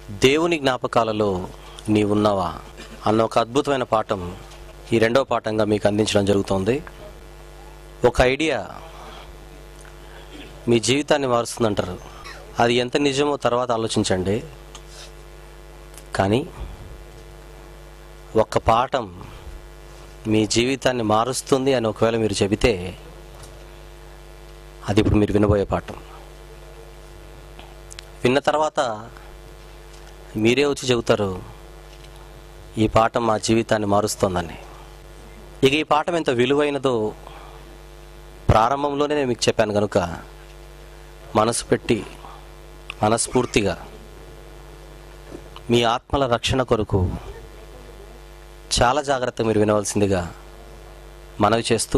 దేవుని జ్ఞాపకాలలో నీవున్నావా అన్న ఒక అద్భుతమైన పాఠం ఈ రెండవ పాఠంగా మీకు అందించడం జరుగుతోంది ఒక ఐడియా మీ జీవితాన్ని మారుస్తుందంటారు అది ఎంత నిజమో తర్వాత ఆలోచించండి కానీ ఒక్క పాఠం మీ జీవితాన్ని మారుస్తుంది అని ఒకవేళ మీరు చెబితే అది ఇప్పుడు మీరు వినబోయే పాఠం విన్న తర్వాత మీరే వచ్చి చెబుతారు ఈ పాఠం మా జీవితాన్ని మారుస్తోందని ఇక ఈ పాఠం ఎంత విలువైనదో ప్రారంభంలోనే నేను మీకు చెప్పాను కనుక మనసు పెట్టి మనస్ఫూర్తిగా మీ ఆత్మల రక్షణ కొరకు చాలా జాగ్రత్తగా మీరు వినవలసిందిగా మనవి చేస్తూ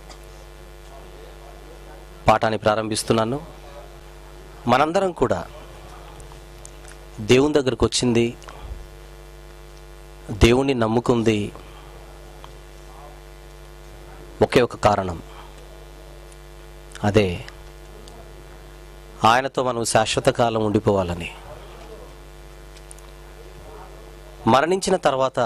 పాఠాన్ని ప్రారంభిస్తున్నాను మనందరం కూడా దేవుని దగ్గరకు వచ్చింది దేవుణ్ణి నమ్ముకుంది ఒకే ఒక కారణం అదే ఆయనతో మనం శాశ్వత కాలం ఉండిపోవాలని మరణించిన తర్వాత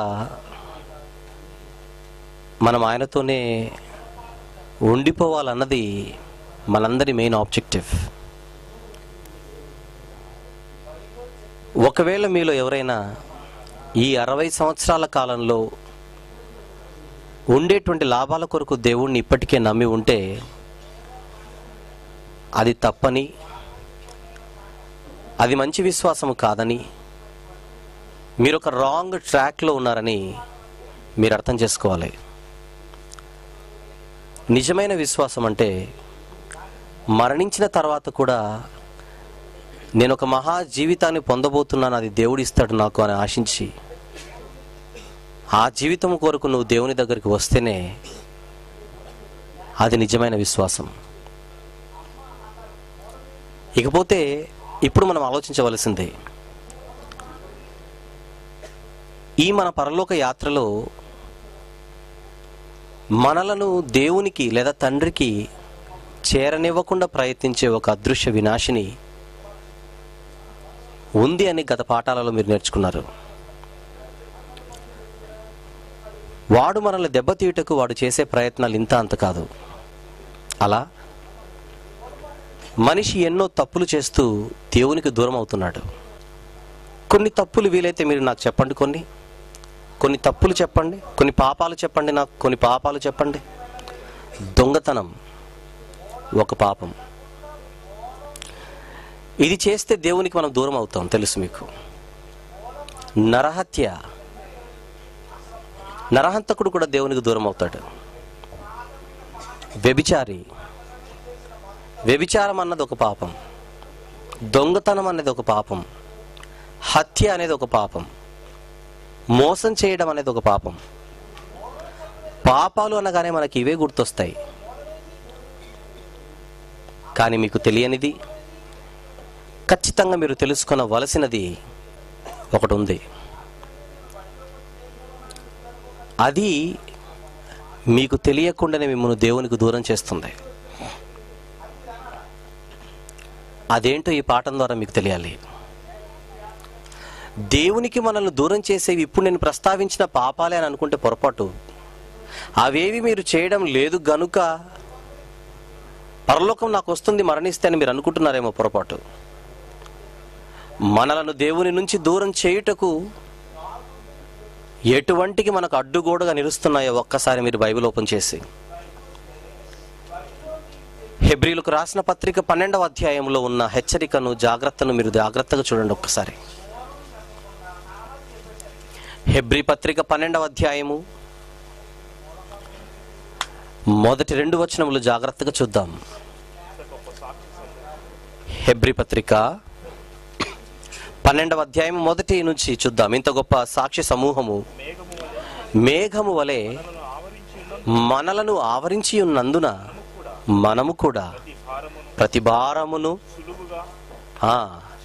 మనం ఆయనతోనే ఉండిపోవాలన్నది మనందరి మెయిన్ ఆబ్జెక్టివ్ ఒకవేళ మీలో ఎవరైనా ఈ అరవై సంవత్సరాల కాలంలో ఉండేటువంటి లాభాల కొరకు దేవుణ్ణి ఇప్పటికే నమ్మి ఉంటే అది తప్పని అది మంచి విశ్వాసము కాదని మీరు ఒక రాంగ్ ట్రాక్లో ఉన్నారని మీరు అర్థం చేసుకోవాలి నిజమైన విశ్వాసం అంటే మరణించిన తర్వాత కూడా నేను ఒక మహా జీవితాన్ని పొందబోతున్నాను అది దేవుడు ఇస్తాడు నాకు అని ఆశించి ఆ జీవితం కొరకు నువ్వు దేవుని దగ్గరికి వస్తేనే అది నిజమైన విశ్వాసం ఇకపోతే ఇప్పుడు మనం ఆలోచించవలసిందే ఈ మన పరలోక యాత్రలో మనలను దేవునికి లేదా తండ్రికి చేరనివ్వకుండా ప్రయత్నించే ఒక అదృశ్య వినాశిని ఉంది అని గత పాఠాలలో మీరు నేర్చుకున్నారు వాడు మనల్ని దెబ్బతీయుటకు వాడు చేసే ప్రయత్నాలు ఇంత అంత కాదు అలా మనిషి ఎన్నో తప్పులు చేస్తూ దేవునికి దూరం అవుతున్నాడు కొన్ని తప్పులు వీలైతే మీరు నాకు చెప్పండి కొన్ని కొన్ని తప్పులు చెప్పండి కొన్ని పాపాలు చెప్పండి నాకు కొన్ని పాపాలు చెప్పండి దొంగతనం ఒక పాపం ఇది చేస్తే దేవునికి మనం దూరం అవుతాం తెలుసు మీకు నరహత్య నరహంతకుడు కూడా దేవునికి దూరం అవుతాడు వ్యభిచారి వ్యభిచారం అన్నది ఒక పాపం దొంగతనం అనేది ఒక పాపం హత్య అనేది ఒక పాపం మోసం చేయడం అనేది ఒక పాపం పాపాలు అనగానే మనకి ఇవే గుర్తొస్తాయి కానీ మీకు తెలియనిది ఖచ్చితంగా మీరు తెలుసుకొనవలసినది ఒకటి ఉంది అది మీకు తెలియకుండానే మిమ్మల్ని దేవునికి దూరం చేస్తుంది అదేంటో ఈ పాఠం ద్వారా మీకు తెలియాలి దేవునికి మనల్ని దూరం చేసేవి ఇప్పుడు నేను ప్రస్తావించిన పాపాలే అని అనుకుంటే పొరపాటు అవేవి మీరు చేయడం లేదు గనుక పరలోకం నాకు వస్తుంది మరణిస్తే అని మీరు అనుకుంటున్నారేమో పొరపాటు మనలను దేవుని నుంచి దూరం చేయుటకు ఎటువంటికి మనకు అడ్డుగోడగా నిలుస్తున్నాయో ఒక్కసారి మీరు బైబిల్ ఓపెన్ చేసి హెబ్రిలకు రాసిన పత్రిక పన్నెండవ అధ్యాయంలో ఉన్న హెచ్చరికను జాగ్రత్తను మీరు జాగ్రత్తగా చూడండి ఒక్కసారి హెబ్రి పత్రిక పన్నెండవ అధ్యాయము మొదటి రెండు వచనములు జాగ్రత్తగా చూద్దాం హెబ్రి పత్రిక పన్నెండవ అధ్యాయం మొదటి నుంచి చూద్దాం ఇంత గొప్ప సాక్షి సమూహము మేఘము వలె మనలను ఆవరించి ఉన్నందున మనము కూడా ప్రతి భారమును ఆ,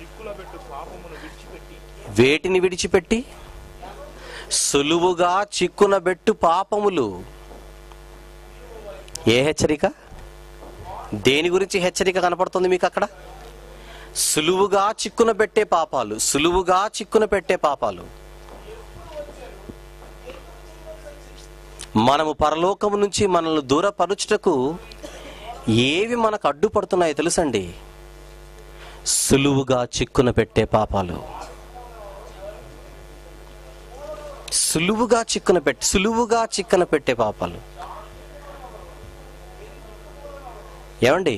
వేటిని విడిచిపెట్టి సులువుగా చిక్కునబెట్టు పాపములు ఏ హెచ్చరిక దేని గురించి హెచ్చరిక కనపడుతుంది మీకు అక్కడ సులువుగా చిక్కున పెట్టే పాపాలు సులువుగా చిక్కున పెట్టే పాపాలు మనము పరలోకము నుంచి మనల్ని దూరపరుచుటకు ఏవి మనకు అడ్డుపడుతున్నాయో తెలుసండి సులువుగా చిక్కున పెట్టే పాపాలు సులువుగా చిక్కున పెట్టి సులువుగా చిక్కున పెట్టే పాపాలు ఏమండి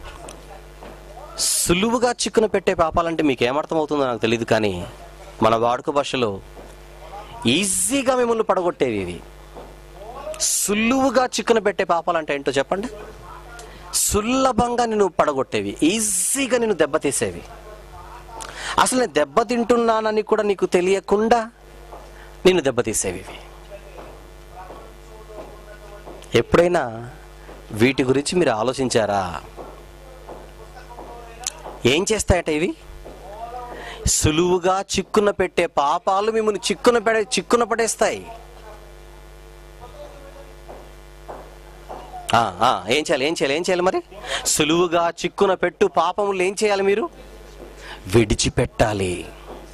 సులువుగా చిక్కున పెట్టే పాపాలంటే మీకు ఏమర్థమవుతుందో నాకు తెలియదు కానీ మన వాడుక భాషలో ఈజీగా మిమ్మల్ని పడగొట్టేవి ఇవి సులువుగా చిక్కున పెట్టే పాపాలంటే ఏంటో చెప్పండి సులభంగా నిన్ను పడగొట్టేవి ఈజీగా నిన్ను దెబ్బతీసేవి అసలు నేను దెబ్బతింటున్నానని కూడా నీకు తెలియకుండా నిన్ను దెబ్బతీసేవి ఇవి ఎప్పుడైనా వీటి గురించి మీరు ఆలోచించారా ఏం చేస్తాయట ఇవి సులువుగా చిక్కున పెట్టే పాపాలు మిమ్మల్ని చిక్కున పెడే చిక్కున పడేస్తాయి ఆ, ఆ, ఏం చేయాలి ఏం చేయాలి ఏం చేయాలి మరి సులువుగా చిక్కున పెట్టు పాపములు ఏం చేయాలి మీరు విడిచిపెట్టాలి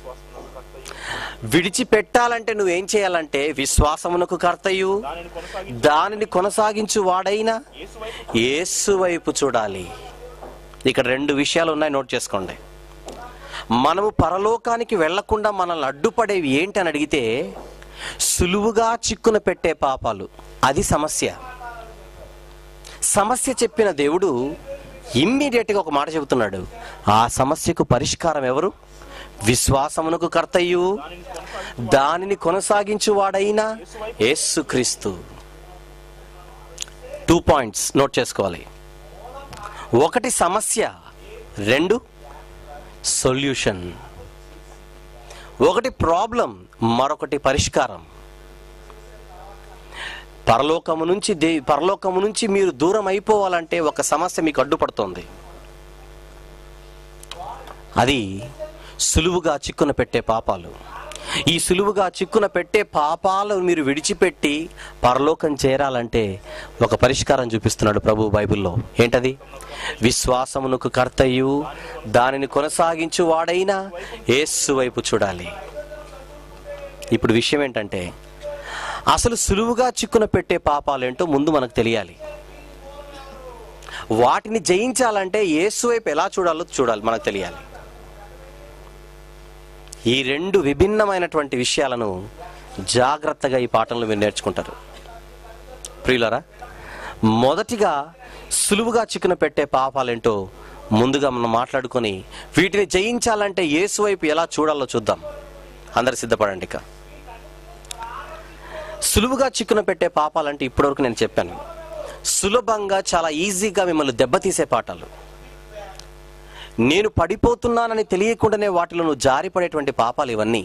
విడిచిపెట్టాలంటే నువ్వేం చేయాలంటే విశ్వాసమునకు కర్తయు దానిని కొనసాగి దానిని కొనసాగించు వాడైనా యేసు వైపు యేసు వైపు చూడాలి ఇక్కడ రెండు విషయాలు ఉన్నాయి నోట్ చేసుకోండి మనము పరలోకానికి వెళ్లకుండా మనల్ని అడ్డుపడేవి ఏంటి అని అడిగితే సులువుగా చిక్కున పెట్టే పాపాలు అది సమస్య సమస్య చెప్పిన దేవుడు ఇమ్మీడియట్గా ఒక మాట చెబుతున్నాడు ఆ సమస్యకు పరిష్కారం ఎవరు విశ్వాసమునకు కర్తయ్యు దానిని కొనసాగి దానిని కొనసాగించు వాడైనా యేసుక్రీస్తు టూ పాయింట్స్ నోట్ చేసుకోవాలి ఒకటి సమస్య రెండు సొల్యూషన్ ఒకటి ప్రాబ్లం మరొకటి పరిష్కారం పరలోకము నుంచి దే పరలోకము నుంచి మీరు దూరం అయిపోవాలంటే ఒక సమస్య మీకు అడ్డుపడుతోంది అది సులువుగా చిక్కున పెట్టే పాపాలు ఈ సులువుగా చిక్కున పెట్టే పాపాలు మీరు విడిచిపెట్టి పరలోకం చేరాలంటే ఒక పరిష్కారం చూపిస్తున్నాడు ప్రభు బైబిల్లో ఏంటది విశ్వాసమునకు కర్తయు దానిని కొనసాగించు వాడైనా యేసు వైపు చూడాలి ఇప్పుడు విషయం ఏంటంటే అసలు సులువుగా చిక్కున పెట్టే పాపాలేంటో ముందు మనకు తెలియాలి వాటిని జయించాలంటే యేసు వైపు ఎలా చూడాలో చూడాలి మనకు తెలియాలి ఈ రెండు విభిన్నమైనటువంటి విషయాలను జాగ్రత్తగా ఈ పాఠంలో మీరు నేర్చుకుంటారు ప్రియులరా మొదటిగా సులువుగా చిక్కున పెట్టే పాపాలేంటో ముందుగా మనం మాట్లాడుకొని వీటిని జయించాలంటే యేసు వైపు ఎలా చూడాలో చూద్దాం అందరు సిద్ధపడండి ఇక సులువుగా చిక్కున పెట్టే పాపాలంటే ఇప్పటివరకు నేను చెప్పాను సులభంగా చాలా ఈజీగా మిమ్మల్ని దెబ్బతీసే పాఠాలు నేను పడిపోతున్నానని తెలియకుండానే వాటిలో నువ్వు జారిపడేటువంటి పాపాలు ఇవన్నీ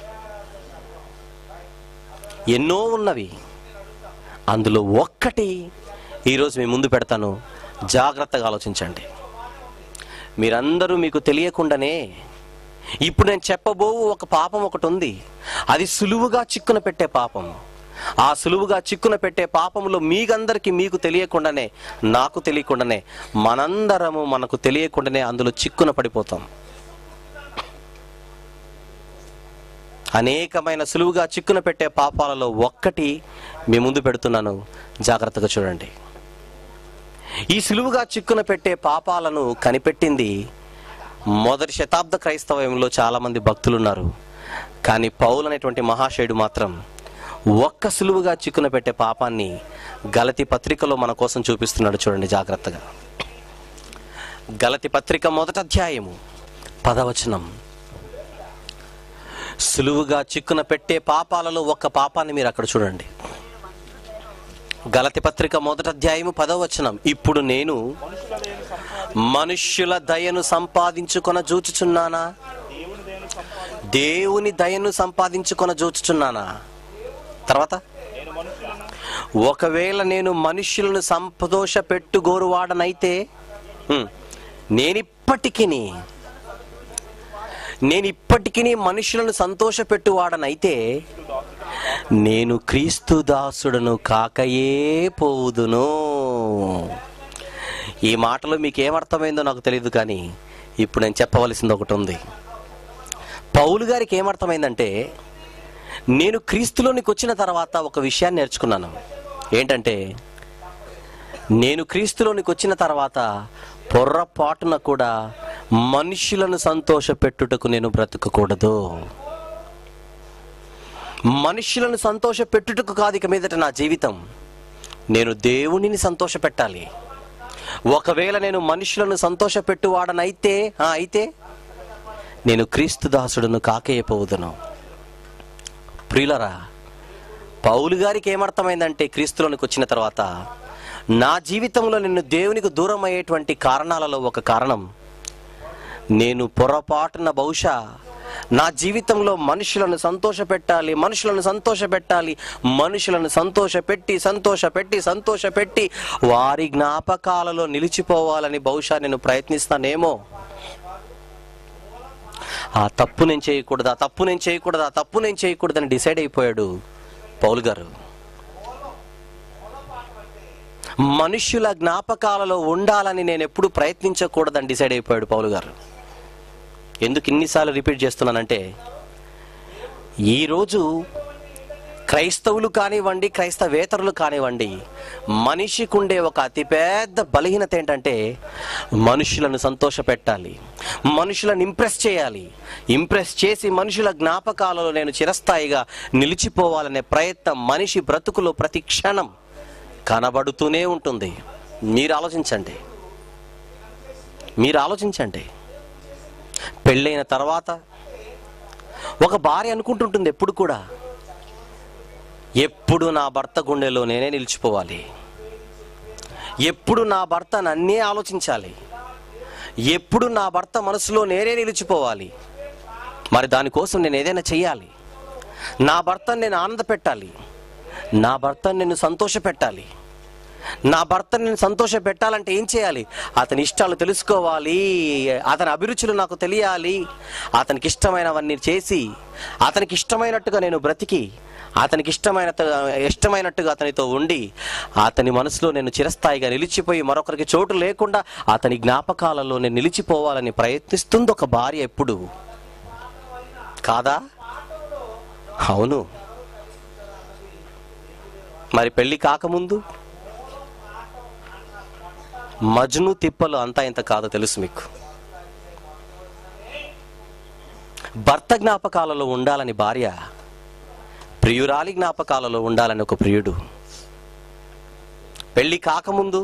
ఎన్నో ఉన్నవి అందులో ఒక్కటి ఈరోజు మీ ముందు పెడతాను జాగ్రత్తగా ఆలోచించండి మీరందరూ మీకు తెలియకుండానే ఇప్పుడు నేను చెప్పబోవు ఒక పాపం ఒకటి ఉంది అది సులువుగా చిక్కున పెట్టే పాపం ఆ సులువుగా చిక్కున పెట్టే పాపంలో మీకందరికి మీకు తెలియకుండానే నాకు తెలియకుండానే మనందరము మనకు తెలియకుండానే అందులో చిక్కున పడిపోతాం అనేకమైన సులువుగా చిక్కున పెట్టే పాపాలలో ఒక్కటి మీ ముందు పెడుతున్నాను జాగ్రత్తగా చూడండి ఈ సులువుగా చిక్కున పెట్టే పాపాలను కనిపెట్టింది మొదటి శతాబ్ద క్రైస్తవంలో చాలామంది భక్తులు ఉన్నారు కానీ పౌలు అనేటువంటి మహాశయుడు మాత్రం ఒక్క సులువుగా చిక్కున పెట్టే పాపాన్ని గలతి పత్రికలో మన కోసం చూపిస్తున్నాడు చూడండి జాగ్రత్తగా గలతి పత్రిక మొదటి అధ్యాయము పదవచనం సులువుగా చిక్కున పెట్టే పాపాలలో ఒక్క పాపాన్ని మీరు అక్కడ చూడండి గలతి పత్రిక మొదటి అధ్యాయము పదవచనం ఇప్పుడు నేను మనుషుల దయను సంపాదించు మనుష్యుల దయను సంపాదించుకొన జూచుచున్నానా దేవుని దయను సంపాదించు దేవుని దయను సంపాదించుకొన జూచుచున్నానా తర్వాత నేను మనుషులను ఒకవేళ నేను మనుష్యులను సంతోష పెట్టు గోరువాడనైతే హ్మ్, నేనిప్పటికీ నేను ఇప్పటికీ మనుషులను సంతోష పెట్టువాడనైతే నేను క్రీస్తు దాసుడను కాకయే పోవుదును ఈ మాటలో మీకు ఏమర్థమైందో నాకు తెలియదు కానీ ఇప్పుడు నేను చెప్పవలసింది ఒకటి ఉంది పౌలు గారికి ఏమర్థమైందంటే నేను క్రీస్తులోనికి వచ్చిన తర్వాత ఒక విషయాన్ని నేర్చుకున్నాను ఏంటంటే నేను క్రీస్తులోనికి వచ్చిన తర్వాత పొర్రపాటున కూడా మనుషులను సంతోషపెట్టుటకు నేను బ్రతకకూడదు మనుషులను సంతోషపెట్టుటకు కాదు ఇక మీదట నా జీవితం నేను దేవునిని సంతోషపెట్టాలి ఒకవేళ నేను మనుషులను సంతోషపెట్టువాడనైతే ఆ, అయితే నేను క్రీస్తు దాసుడును కాకేయపోవుదును ప్రియులరా పౌలు గారికి ఏమర్థమైందంటే క్రీస్తులోనికి వచ్చిన తర్వాత నా జీవితంలో నేను దేవునికి దూరం అయ్యేటువంటి కారణాలలో ఒక కారణం నేను పొరపాటున బహుశా నా జీవితంలో మనుషులను సంతోషపెట్టాలి మనుషులను సంతోషపెట్టాలి మనుషులను సంతోషపెట్టి సంతోషపెట్టి సంతోషపెట్టి వారి జ్ఞాపకాలలో నిలిచిపోవాలని బహుశా నేను ప్రయత్నిస్తానేమో ఆ తప్పు నేను చేయకూడదు ఆ తప్పు నేను చేయకూడదు ఆ తప్పు నేను చేయకూడదని డిసైడ్ అయిపోయాడు పౌలు గారు మనుష్యుల జ్ఞాపకాలలో ఉండాలని నేను ఎప్పుడు ప్రయత్నించకూడదని డిసైడ్ అయిపోయాడు పౌలు గారు ఎందుకు ఇన్నిసార్లు రిపీట్ చేస్తున్నానంటే ఈరోజు క్రైస్తవులు కానివ్వండి క్రైస్తవేతరులు కానివ్వండి మనిషికి ఉండే ఒక అతిపెద్ద బలహీనత ఏంటంటే మనుషులను సంతోషపెట్టాలి మనుషులను ఇంప్రెస్ చేయాలి ఇంప్రెస్ చేసి మనుషుల జ్ఞాపకాలలో నేను చిరస్థాయిగా నిలిచిపోవాలనే ప్రయత్నం మనిషి బ్రతుకులో ప్రతి క్షణం కనబడుతూనే ఉంటుంది మీరు ఆలోచించండి మీరు ఆలోచించండి పెళ్ళైన తర్వాత ఒక భార్య అనుకుంటుంటుంది ఎప్పుడు కూడా ఎప్పుడు నా భర్త గుండెలో నేనే నిలిచిపోవాలి ఎప్పుడు నా భర్త నన్నే ఆలోచించాలి ఎప్పుడు నా భర్త మనసులో నేనే నిలిచిపోవాలి మరి దానికోసం నేను ఏదైనా చెయ్యాలి నా భర్తను నేను ఆనంద పెట్టాలి నా భర్తను నేను సంతోష పెట్టాలి నా భర్తను నేను సంతోష పెట్టాలంటే ఏం చేయాలి అతని ఇష్టాలు తెలుసుకోవాలి అతని అభిరుచులు నాకు తెలియాలి అతనికి ఇష్టమైనవన్నీ చేసి అతనికి ఇష్టమైనట్టుగా నేను బ్రతికి అతనికి ఇష్టమైన ఇష్టమైనట్టుగా అతనితో ఉండి అతని మనసులో నేను చిరస్థాయిగా నిలిచిపోయి మరొకరికి చోటు లేకుండా అతని జ్ఞాపకాలలో నేను నిలిచిపోవాలని ప్రయత్నిస్తుంది ఒక భార్య ఎప్పుడు కాదా అవును మరి పెళ్లి కాకముందు మజ్ను తిప్పలు అంతా ఇంత కాదో తెలుసు మీకు భర్త జ్ఞాపకాలలో ఉండాలని భార్య ప్రియురాలి జ్ఞాపకాలలో ఉండాలని ఒక ప్రియుడు పెళ్లి కాకముందు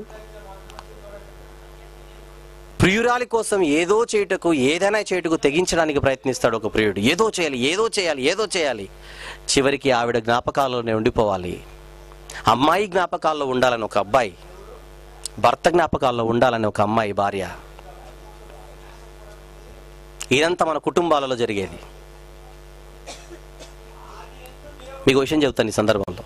ప్రియురాలి కోసం ఏదో చేయుటకు ఏదైనా చేయుటకు తెగించడానికి ప్రయత్నిస్తాడు ఒక ప్రియుడు ఏదో చేయాలి ఏదో చేయాలి ఏదో చేయాలి చివరికి ఆవిడ జ్ఞాపకాల్లోనే ఉండిపోవాలి అమ్మాయి జ్ఞాపకాల్లో ఉండాలని ఒక అబ్బాయి భర్త జ్ఞాపకాల్లో ఉండాలని ఒక అమ్మాయి భార్య ఇదంతా మన కుటుంబాలలో జరిగేది మీకు విషయం చెబుతాను ఈ సందర్భంలో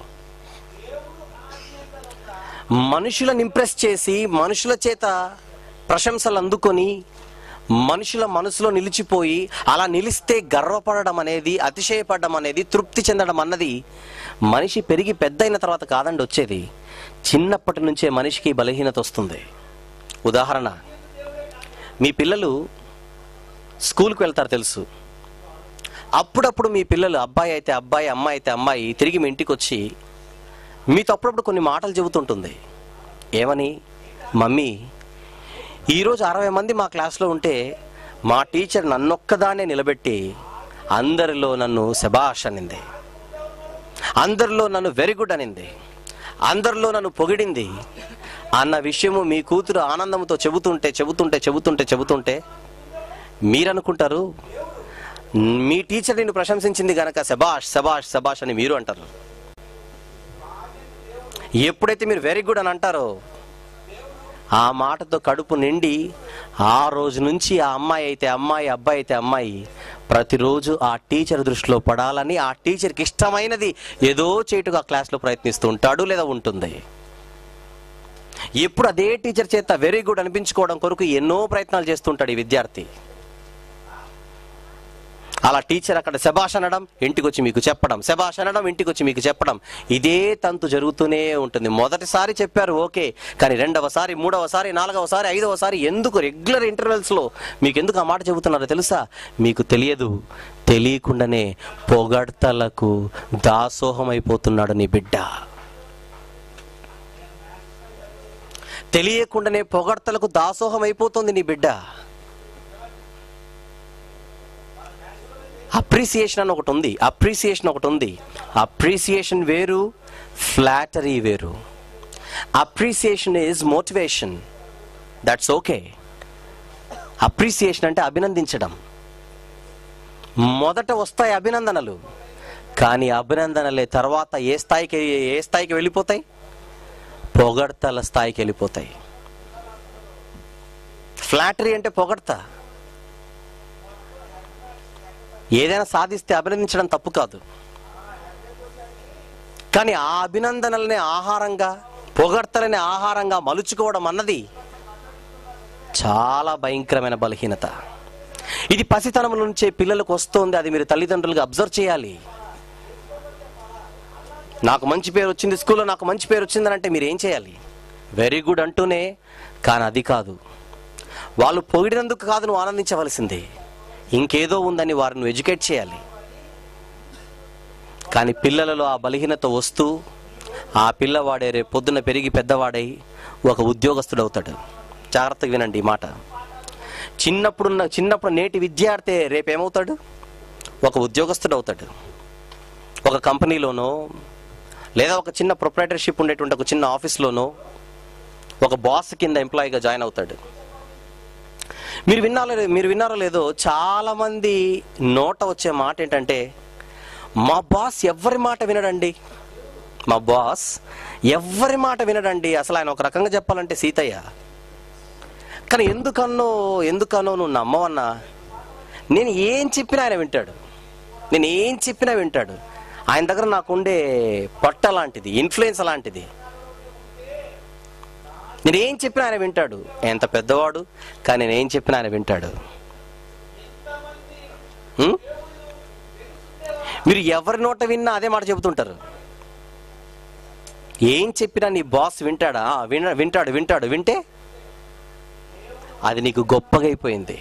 మనుషులను ఇంప్రెస్ చేసి మనుషుల చేత ప్రశంసలు అందుకొని మనుషుల మనసులో నిలిచిపోయి అలా నిలిస్తే గర్వపడడం అనేది అతిశయపడడం అనేది తృప్తి చెందడం అన్నది మనిషి పెరిగి పెద్ద అయిన తర్వాత కాదండి వచ్చేది చిన్నప్పటి నుంచే మనిషికి బలహీనత వస్తుంది ఉదాహరణ మీ పిల్లలు స్కూల్కి వెళ్తారు తెలుసు అప్పుడప్పుడు మీ పిల్లలు అబ్బాయి అయితే అబ్బాయి అమ్మాయి అయితే అమ్మాయి తిరిగి మీ ఇంటికి వచ్చి మీతో అప్పుడప్పుడు కొన్ని మాటలు చెబుతుంటుంది ఏమని మమ్మీ ఈరోజు అరవై మంది మా క్లాస్లో ఉంటే మా టీచర్ నన్నొక్కదానే నిలబెట్టి అందరిలో నన్ను శబాష్ అనింది అందరిలో నన్ను వెరీ గుడ్ అనింది అందరిలో నన్ను పొగిడింది అన్న విషయము మీ కూతురు ఆనందంతో చెబుతుంటే చెబుతుంటే చెబుతుంటే చెబుతుంటే మీరనుకుంటారు మీ టీచర్ నిన్ను ప్రశంసించింది గనక శబాష్ శబాష్ శబాష్ అని మీరు అంటారు ఎప్పుడైతే మీరు వెరీ గుడ్ అని అంటారో ఆ మాటతో కడుపు నిండి ఆ రోజు నుంచి ఆ అమ్మాయి అయితే అమ్మాయి అబ్బాయి అయితే అమ్మాయి ప్రతిరోజు ఆ టీచర్ దృష్టిలో పడాలని ఆ టీచర్కి ఇష్టమైనది ఏదో చేటుగా క్లాస్లో ప్రయత్నిస్తూ ఉంటాడు లేదా ఉంటుంది ఎప్పుడు అదే టీచర్ చేత వెరీ గుడ్ అనిపించుకోవడం కొరకు ఎన్నో ప్రయత్నాలు చేస్తుంటాడు ఈ విద్యార్థి అలా టీచర్ అక్కడ శబాష్ అనడం ఇంటికి వచ్చి మీకు చెప్పడం శబాష్ అనడం ఇంటికి వచ్చి మీకు చెప్పడం ఇదే తంతు జరుగుతూనే ఉంటుంది మొదటిసారి చెప్పారు ఓకే కానీ రెండవసారి మూడవసారి నాలుగవసారి ఐదవసారి ఎందుకు రెగ్యులర్ ఇంటర్వెల్స్లో మీకు ఎందుకు ఆ మాట చెబుతున్నారో తెలుసా మీకు తెలియదు తెలియకుండానే పొగడ్తలకు దాసోహం అయిపోతున్నాడు నీ బిడ్డ తెలియకుండానే పొగడ్తలకు దాసోహం అయిపోతుంది నీ బిడ్డ అప్రిసియేషన్ అని ఒకటి ఉంది అప్రిసియేషన్ ఒకటి ఉంది అప్రిసియేషన్ వేరు ఫ్లాటరీ వేరు appreciation is motivation that's okay appreciation అంటే అభినందించడం మొదట వస్తాయి అభినందనలు కానీ అభినందనలే తర్వాత ఏ స్థాయికి ఏ స్థాయికి వెళ్ళిపోతాయి పొగడ్తల స్థాయికి వెళ్ళిపోతాయి ఫ్లాటరీ అంటే పొగడ్త ఏదైనా సాధిస్తే అభినందించడం తప్పు కాదు కానీ ఆ అభినందనలనే ఆహారంగా పొగడ్తలనే ఆహారంగా మలుచుకోవడం అన్నది చాలా భయంకరమైన బలహీనత ఇది పసితనం నుంచే పిల్లలకు వస్తోంది అది మీరు తల్లిదండ్రులుగా అబ్జర్వ్ చేయాలి నాకు మంచి పేరు వచ్చింది స్కూల్లో నాకు మంచి పేరు వచ్చిందని అంటే మీరు ఏం చేయాలి వెరీ గుడ్ అంటూనే కానీ అది కాదు వాళ్ళు పొగిడినందుకు కాదు నువ్వు ఆనందించవలసిందే ఇంకేదో ఉందని వారిని నువ్వు ఎడ్యుకేట్ చేయాలి కానీ పిల్లలలో ఆ బలహీనత వస్తూ ఆ పిల్లవాడే రేపు పొద్దున పెరిగి పెద్దవాడై ఒక ఉద్యోగస్తుడు అవుతాడు జాగ్రత్తగా వినండి ఈ మాట చిన్నప్పుడున్న చిన్నప్పుడు నేటి విద్యార్థి రేపు ఏమవుతాడు ఒక ఉద్యోగస్తుడు అవుతాడు ఒక కంపెనీలోనో లేదా ఒక చిన్న ప్రొపరేటర్షిప్ ఉండేటువంటి ఒక చిన్న ఆఫీస్లోనో ఒక బాస్ కింద ఎంప్లాయీగా జాయిన్ అవుతాడు మీరు విన్నారో లేదో మీరు విన్నారో లేదో చాలా మంది నోట వచ్చే మాట ఏంటంటే మా బాస్ ఎవరి మాట వినడండి మా బాస్ ఎవరి మాట వినడండి అసలు ఆయన ఒక రకంగా చెప్పాలంటే సీతయ్య కానీ ఎందుకన్నో ఎందుకనో నువ్వు నమ్మవన్నా నేను ఏం చెప్పినా ఆయన వింటాడు నేను ఏం చెప్పినా వింటాడు ఆయన దగ్గర నాకుండే పట్ట లాంటిది ఇన్ఫ్లుయెన్స్ లాంటిది నేను ఏం చెప్పినా ఆయన వింటాడు ఎంత పెద్దవాడు కానీ నేను ఏం చెప్పినా ఆయన వింటాడు హ్మ్? మీరు ఎవరి నోట విన్నా అదే మాట చెబుతుంటారు ఏం చెప్పినా నీ బాస్ వింటాడా ఆ, విన వింటాడు వింటాడు వింటే అది నీకు గొప్పగా అయిపోయింది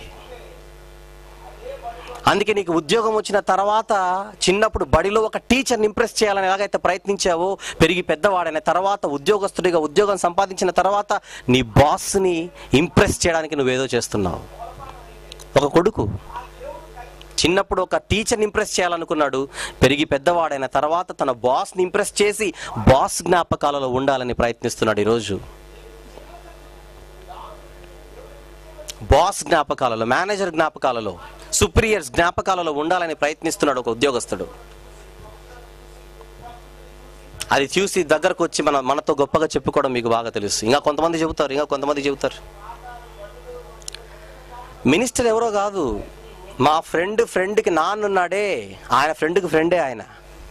అందుకే నీకు ఉద్యోగం వచ్చిన తర్వాత చిన్నప్పుడు బడిలో ఒక టీచర్ని ఇంప్రెస్ చేయాలని ఎలాగైతే ప్రయత్నించావో పెరిగి పెద్దవాడైన తర్వాత ఉద్యోగస్తుడిగా ఉద్యోగం సంపాదించిన తర్వాత నీ బాస్ని ఇంప్రెస్ చేయడానికి నువ్వేదో చేస్తున్నావు ఒక కొడుకు చిన్నప్పుడు ఒక టీచర్ని ఇంప్రెస్ చేయాలనుకున్నాడు పెరిగి పెద్దవాడైన తర్వాత తన బాస్ని ఇంప్రెస్ చేసి బాస్ జ్ఞాపకాలలో ఉండాలని ప్రయత్నిస్తున్నాడు ఈరోజు బాస్ జ్ఞాపకాలలో మేనేజర్ జ్ఞాపకాలలో సుప్రియర్స్ జ్ఞాపకాలలో ఉండాలని ప్రయత్నిస్తున్నాడు ఒక ఉద్యోగస్తుడు అది చూసి దగ్గరకు వచ్చి మన మనతో గొప్పగా చెప్పుకోవడం మీకు బాగా తెలుసు ఇంకా కొంతమంది చెబుతారు ఇంకా కొంతమంది చెబుతారు మినిస్టర్ ఎవరో కాదు మా ఫ్రెండ్ ఫ్రెండ్కి నాన్నున్నాడే ఆయన ఫ్రెండ్కి ఫ్రెండే ఆయన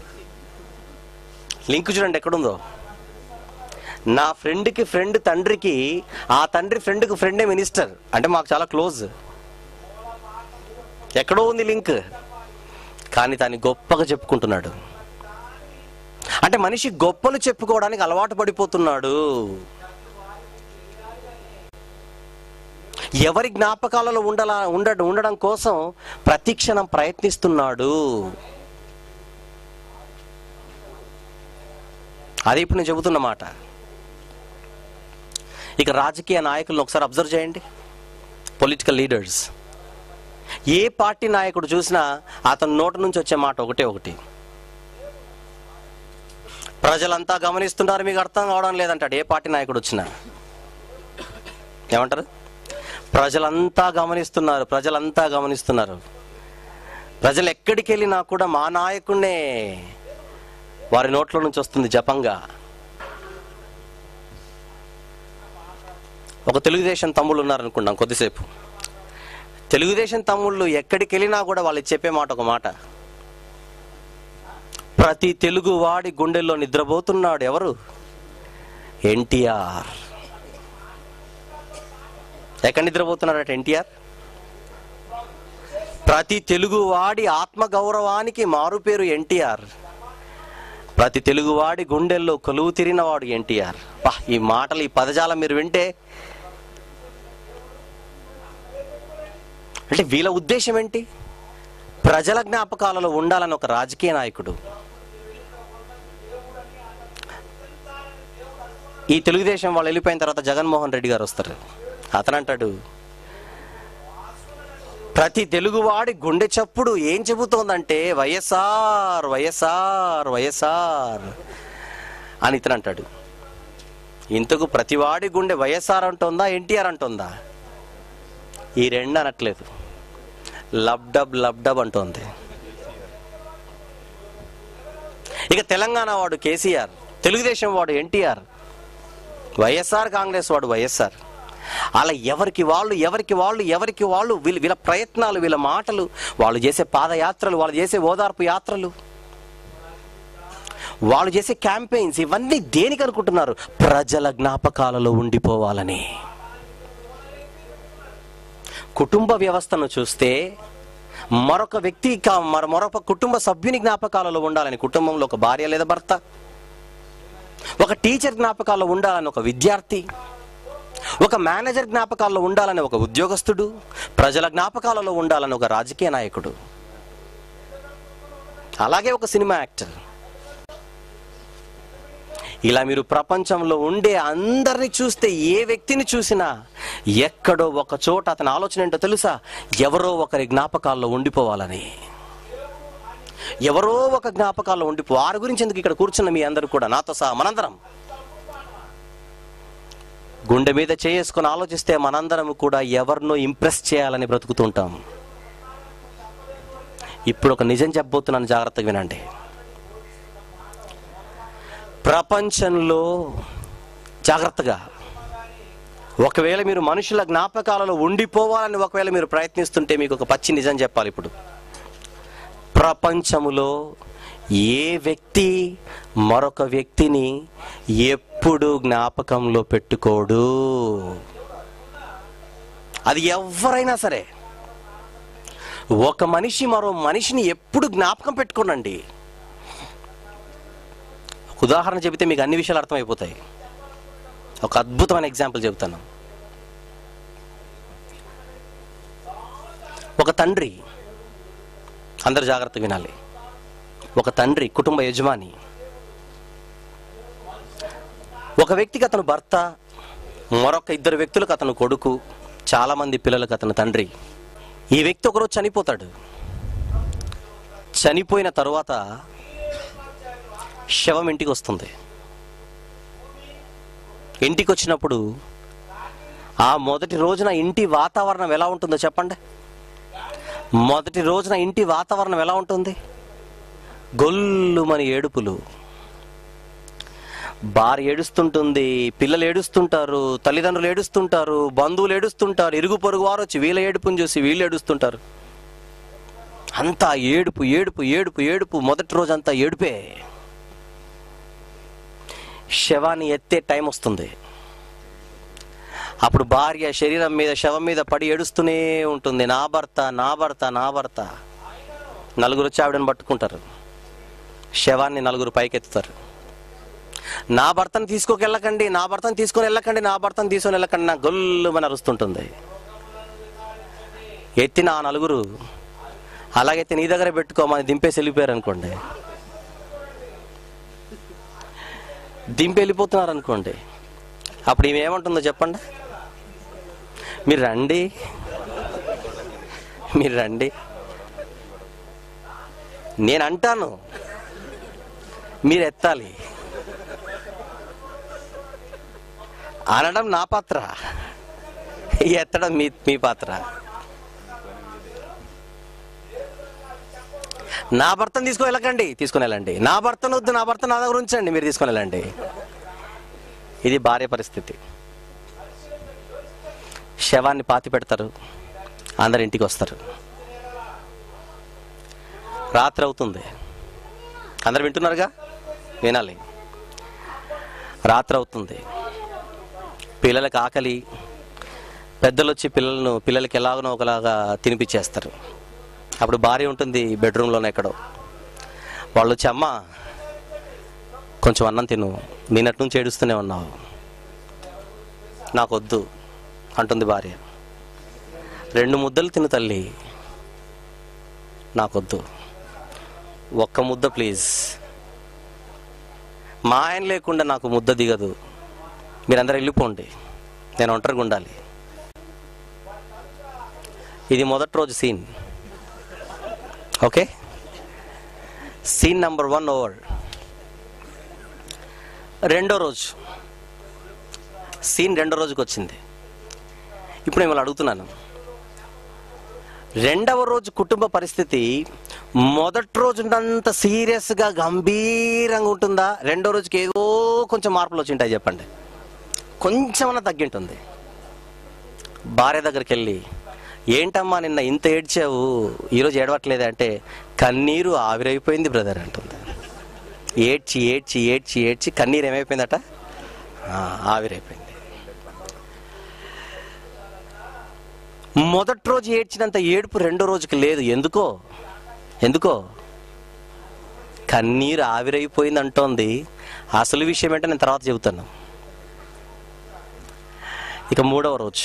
లింక్ చూడండి ఎక్కడుందో నా ఫ్రెండ్కి ఫ్రెండ్ తండ్రికి ఆ తండ్రి ఫ్రెండ్కి ఫ్రెండే మినిస్టర్ అంటే మాకు చాలా క్లోజ్ ఎక్కడో ఉంది లింక్ కానీ దాన్ని గొప్పగా చెప్పుకుంటున్నాడు అంటే మనిషి గొప్పలు చెప్పుకోవడానికి అలవాటు పడిపోతున్నాడు ఎవరి జ్ఞాపకాలలో ఉండాల ఉండ ఉండడం కోసం ప్రతి క్షణం ప్రయత్నిస్తున్నాడు అది ఇప్పుడు నేను చెబుతున్న మాట ఇక రాజకీయ నాయకులను ఒకసారి అబ్జర్వ్ చేయండి పొలిటికల్ లీడర్స్ ఏ పార్టీ నాయకుడు చూసినా అతని నోటి నుంచి వచ్చే మాట ఒకటే ఒకటి ప్రజలంతా గమనిస్తున్నారు మీకు అర్థం కావడం లేదంటాడు ఏ పార్టీ నాయకుడు వచ్చినా ఏమంటారు ప్రజలంతా గమనిస్తున్నారు ప్రజలంతా గమనిస్తున్నారు ప్రజలు ఎక్కడికి వెళ్ళినా కూడా మా నాయకుడినే వారి నోట్లో నుంచి వస్తుంది జపంగా ఒక తెలుగుదేశం తమ్ముళ్ళు ఉన్నారనుకున్నాం కొద్దిసేపు తెలుగుదేశం తమ్ముళ్ళు ఎక్కడికి వెళ్ళినా కూడా వాళ్ళు చెప్పే మాట ఒక మాట ప్రతి తెలుగు వాడి గుండెల్లో నిద్రపోతున్నాడు ఎవరు ఎన్టీఆర్ ఎక్కడ నిద్రపోతున్నాడట ఎన్టీఆర్ ప్రతి తెలుగువాడి ఆత్మగౌరవానికి మారుపేరు ఎన్టీఆర్ ప్రతి తెలుగువాడి గుండెల్లో కొలువు తిరిగినవాడు ఎన్టీఆర్ పా ఈ మాటలు ఈ పదజాలం మీరు వింటే అంటే వీళ్ళ ఉద్దేశం ఏంటి ప్రజల జ్ఞాపకాలలో ఉండాలని ఒక రాజకీయ నాయకుడు ఈ తెలుగుదేశం వాళ్ళు వెళ్ళిపోయిన తర్వాత జగన్మోహన్ రెడ్డి గారు వస్తారు అతను అంటాడు ప్రతి తెలుగువాడి గుండె చప్పుడు ఏం చెబుతోందంటే వైఎస్ఆర్ వైఎస్ఆర్ వైఎస్ఆర్ అని ఇతను అంటాడు ఇంతకు ప్రతివాడి గుండె వైఎస్ఆర్ అంటుందా ఎన్టీఆర్ అంటుందా ఈ రెండు అనట్లేదు లబ్డబ్ లబ్డబ్ అంటోంది ఇక తెలంగాణ వాడు కేసీఆర్ తెలుగుదేశం వాడు ఎన్టీఆర్ వైఎస్ఆర్ కాంగ్రెస్ వాడు వైఎస్ఆర్ అలా ఎవరికి వాళ్ళు ఎవరికి వాళ్ళు ఎవరికి వాళ్ళు వీళ్ళ వీళ్ళ ప్రయత్నాలు వీళ్ళ మాటలు వాళ్ళు చేసే పాదయాత్రలు వాళ్ళు చేసే ఓదార్పు యాత్రలు వాళ్ళు చేసే క్యాంపెయిన్స్ ఇవన్నీ దేనికి అనుకుంటున్నారు ప్రజల జ్ఞాపకాలలో ఉండిపోవాలని కుటుంబ వ్యవస్థను చూస్తే మరొక వ్యక్తి కా- మర మరొక కుటుంబ సభ్యుని జ్ఞాపకాలలో ఉండాలని కుటుంబంలో ఒక భార్య లేదా భర్త ఒక టీచర్ జ్ఞాపకాల్లో ఉండాలని ఒక విద్యార్థి ఒక మేనేజర్ జ్ఞాపకాల్లో ఉండాలని ఒక ఉద్యోగస్తుడు ప్రజల జ్ఞాపకాలలో ఉండాలని ఒక రాజకీయ నాయకుడు అలాగే ఒక సినిమా యాక్టర్ ఇలా మీరు ప్రపంచంలో ఉండే అందరిని చూస్తే ఏ వ్యక్తిని చూసినా ఎక్కడో ఒక చోట అతని ఆలోచన ఏంటో తెలుసా ఎవరో ఒకరి జ్ఞాపకాల్లో ఉండిపోవాలని ఎవరో ఒక జ్ఞాపకాల్లో ఉండిపో వారి గురించి ఎందుకు ఇక్కడ కూర్చున్న మీ అందరూ కూడా నాతో సహా మనందరం గుండె మీద చేసుకుని ఆలోచిస్తే మనందరం కూడా ఎవరినో ఇంప్రెస్ చేయాలని బ్రతుకుతుంటాం ఇప్పుడు ఒక నిజం చెప్పబోతున్నాను జాగ్రత్తగా వినండి ప్రపంచంలో జాగ్రత్తగా ఒకవేళ మీరు మనుషుల జ్ఞాపకాలలో ఉండిపోవాలని ఒకవేళ మీరు ప్రయత్నిస్తుంటే మీకు ఒక పచ్చి నిజం చెప్పాలి ఇప్పుడు ప్రపంచములో ఏ వ్యక్తి మరొక వ్యక్తిని ఎప్పుడు జ్ఞాపకంలో పెట్టుకోడు అది ఎవరైనా సరే ఒక మనిషి మరో మనిషిని ఎప్పుడు జ్ఞాపకం పెట్టుకోనండి ఒక ఉదాహరణ చెబితే మీకు అన్ని విషయాలు అర్థమైపోతాయి ఒక అద్భుతమైన ఎగ్జాంపుల్ చెబుతాను ఒక తండ్రి అందరు జాగ్రత్తగా వినాలి ఒక తండ్రి కుటుంబ యజమాని ఒక వ్యక్తికి అతను భర్త మరొక ఇద్దరు వ్యక్తులకు అతను కొడుకు చాలా మంది పిల్లలకు అతను తండ్రి ఈ వ్యక్తి ఒకరోజు చనిపోతాడు చనిపోయిన తరువాత శవం ఇంటికి వస్తుంది ఇంటికి వచ్చినప్పుడు ఆ మొదటి రోజున ఇంటి వాతావరణం ఎలా ఉంటుందో చెప్పండి మొదటి రోజున ఇంటి వాతావరణం ఎలా ఉంటుంది గొల్లుమని ఏడుపులు భార్య ఏడుస్తుంటుంది పిల్లలు ఏడుస్తుంటారు తల్లిదండ్రులు ఏడుస్తుంటారు బంధువులు ఏడుస్తుంటారు ఇరుగు పొరుగు వారు వచ్చి వీళ్ళ ఏడుపుని చూసి వీళ్ళు ఏడుస్తుంటారు అంతా ఏడుపు ఏడుపు ఏడుపు ఏడుపు మొదటి రోజు అంతా ఏడుపే శవాన్ని ఎత్తే టైం వస్తుంది అప్పుడు భార్య శరీరం మీద శవం మీద పడి ఏడుస్తూనే ఉంటుంది నా భర్త నా భర్త నా భర్త నలుగురు వచ్చి ఆవిడని పట్టుకుంటారు శవాన్ని నలుగురు పైకెత్తుతారు నా భర్తను తీసుకోకెళ్ళకండి నా భర్తను తీసుకొని వెళ్ళకండి నా భర్తను తీసుకొని వెళ్ళకండి నా గొల్లుమని అరుస్తుంటుంది ఎత్తిన ఆ నలుగురు అలాగైతే నీ దగ్గర పెట్టుకోమని దింపేసి వెళ్ళిపోయారు అనుకోండి దింపి వెళ్ళిపోతున్నారు అనుకోండి అప్పుడు ఈమె ఏమంటుందో చెప్పండి మీరు రండి మీరు రండి నేను అంటాను మీరు ఎత్తాలి అనడం నా పాత్ర ఎత్తడం మీ మీ పాత్ర నా భర్తను తీసుకొని వెళ్ళకండి తీసుకొని వెళ్ళండి నా భర్తను వద్దు నా భర్త నా దగ్గర ఉంచండి మీరు తీసుకొని వెళ్ళండి ఇది భార్య పరిస్థితి శవాన్ని పాతి పెడతారు అందరు ఇంటికి వస్తారు రాత్రి అవుతుంది అందరు వింటున్నారుగా వినాలి రాత్రి అవుతుంది పిల్లలకి ఆకలి పెద్దలు వచ్చి పిల్లలను పిల్లలకి ఎలాగనో ఒకలాగా తినిపించేస్తారు అప్పుడు భార్య ఉంటుంది బెడ్రూమ్లోనే ఎక్కడో వాళ్ళు వచ్చి అమ్మ కొంచెం అన్నం తిను నిన్నటి నుంచి ఏడుస్తూనే ఉన్నావు నాకొద్దు అంటుంది భార్య రెండు ముద్దలు తిను తల్లి నాకొద్దు ఒక్క ముద్ద ప్లీజ్ మా ఆయన లేకుండా నాకు ముద్ద దిగదు మీరందరూ వెళ్ళిపోండి నేను ఒంటరిగా ఉండాలి ఇది మొదటి రోజు scene okay scene number one over రెండో రోజు సీన్ రెండో రోజుకి వచ్చింది ఇప్పుడు మిమ్మల్ని అడుగుతున్నాను రెండవ రోజు కుటుంబ పరిస్థితి మొదటి రోజునంత సీరియస్గా గంభీరంగా ఉంటుందా రెండో రోజుకి ఏదో కొంచెం మార్పులు వచ్చి ఉంటాయి చెప్పండి కొంచెమన్నా తగ్గింటుంది భార్య దగ్గరికి వెళ్ళి ఏంటమ్మా నిన్న ఇంత ఏడ్చావు ఈరోజు ఏడవట్లేదా అంటే కన్నీరు ఆవిరైపోయింది బ్రదర్ అంటుంది ఏడ్చి ఏడ్చి ఏడ్చి ఏడ్చి కన్నీరు ఏమైపోయిందట ఆ, ఆవిరైపోయింది మొదటి రోజు ఏడ్చినంత ఏడుపు రెండో రోజుకి లేదు ఎందుకో ఎందుకో కన్నీరు ఆవిరైపోయింది అంటోంది అసలు విషయం ఏంటో నేను తర్వాత చెబుతాను ఇక మూడవ రోజు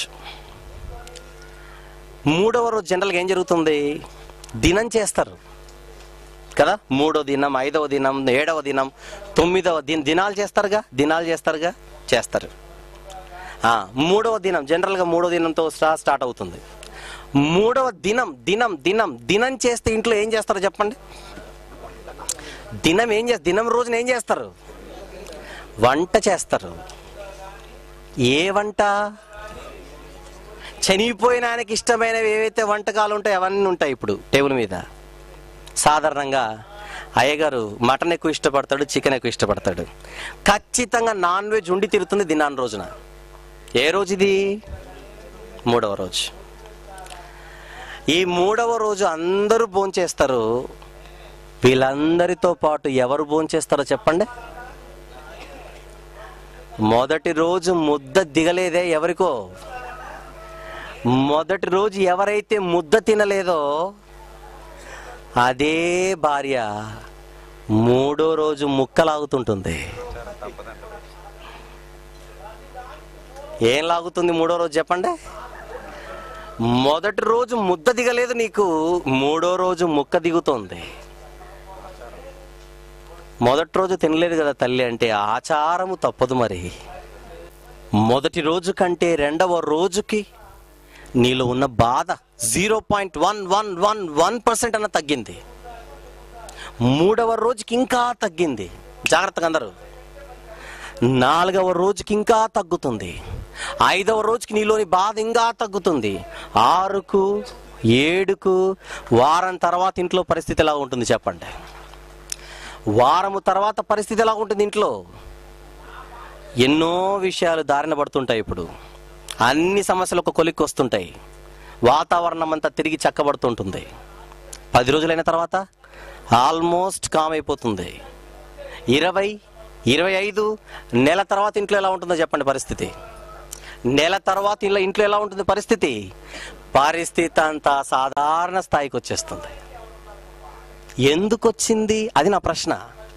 మూడవ రోజు జనరల్గా ఏం జరుగుతుంది దినం చేస్తారు కదా మూడో దినం ఐదవ దినం ఏడవ దినం తొమ్మిదవ దిన దినాలు చేస్తారుగా దినాలు చేస్తారుగా చేస్తారు ఆ, మూడవ దినం జనరల్గా మూడో దినంతో స్టా స్టార్ట్ అవుతుంది మూడవ దినం దినం దినం దినం చేస్తే ఇంట్లో ఏం చేస్తారో చెప్పండి దినం ఏం చేస్తారు దినం రోజున ఏం చేస్తారు వంట చేస్తారు ఏ వంట చనిపోయిన ఆయనకి ఇష్టమైనవి ఏవైతే వంటకాలు ఉంటాయో అవన్నీ ఉంటాయి ఇప్పుడు టేబుల్ మీద సాధారణంగా అయ్యగారు మటన్ ఎక్కువ ఇష్టపడతాడు చికెన్ ఎక్కువ ఇష్టపడతాడు ఖచ్చితంగా నాన్ వెజ్ ఉండి తిరుగుతుంది దినాన్ని రోజున ఏ రోజు ఇది మూడవ రోజు ఈ మూడవ రోజు అందరూ భోంచేస్తారు వీళ్ళందరితో పాటు ఎవరు భోంచేస్తారో చెప్పండి మొదటి రోజు ముద్ద దిగలేదే ఎవరికో మొదటి రోజు ఎవరైతే ముద్ద తినలేదో అదే భార్య మూడో రోజు ముక్కలాగుతుంటుంది ఏం లాగుతుంది మూడో రోజు చెప్పండి మొదటి రోజు ముద్ద దిగలేదు నీకు మూడో రోజు ముక్క దిగుతోంది మొదటి రోజు తినలేదు కదా తల్లి అంటే ఆచారము తప్పదు మరి మొదటి రోజు కంటే రెండవ రోజుకి నీలో ఉన్న బాధ zero point one one one one percent అన్న తగ్గింది మూడవ రోజుకి ఇంకా తగ్గింది జాగ్రత్తగా అందరూ నాలుగవ రోజుకి ఇంకా తగ్గుతుంది ఐదవ రోజుకి నీలోని బాధ ఇంకా తగ్గుతుంది ఆరుకు ఏడుకు వారం తర్వాత ఇంట్లో పరిస్థితి ఎలా ఉంటుంది చెప్పండి వారము తర్వాత పరిస్థితి ఎలా ఉంటుంది ఇంట్లో ఎన్నో విషయాలు దారిన పడుతుంటాయి ఇప్పుడు అన్ని సమస్యలు ఒక కొలిక్కి వస్తుంటాయి వాతావరణం అంతా తిరిగి చక్కబడుతుంటుంది పది రోజులైన తర్వాత ఆల్మోస్ట్ కామ్ అయిపోతుంది ఇరవై ఇరవై ఐదు నెల తర్వాత ఇంట్లో ఎలా ఉంటుందో చెప్పండి పరిస్థితి నెల తర్వాత ఇలా ఇంట్లో ఎలా ఉంటుంది పరిస్థితి పరిస్థితి అంతా సాధారణ స్థాయికి వచ్చేస్తుంది ఎందుకు వచ్చింది అది నా ప్రశ్న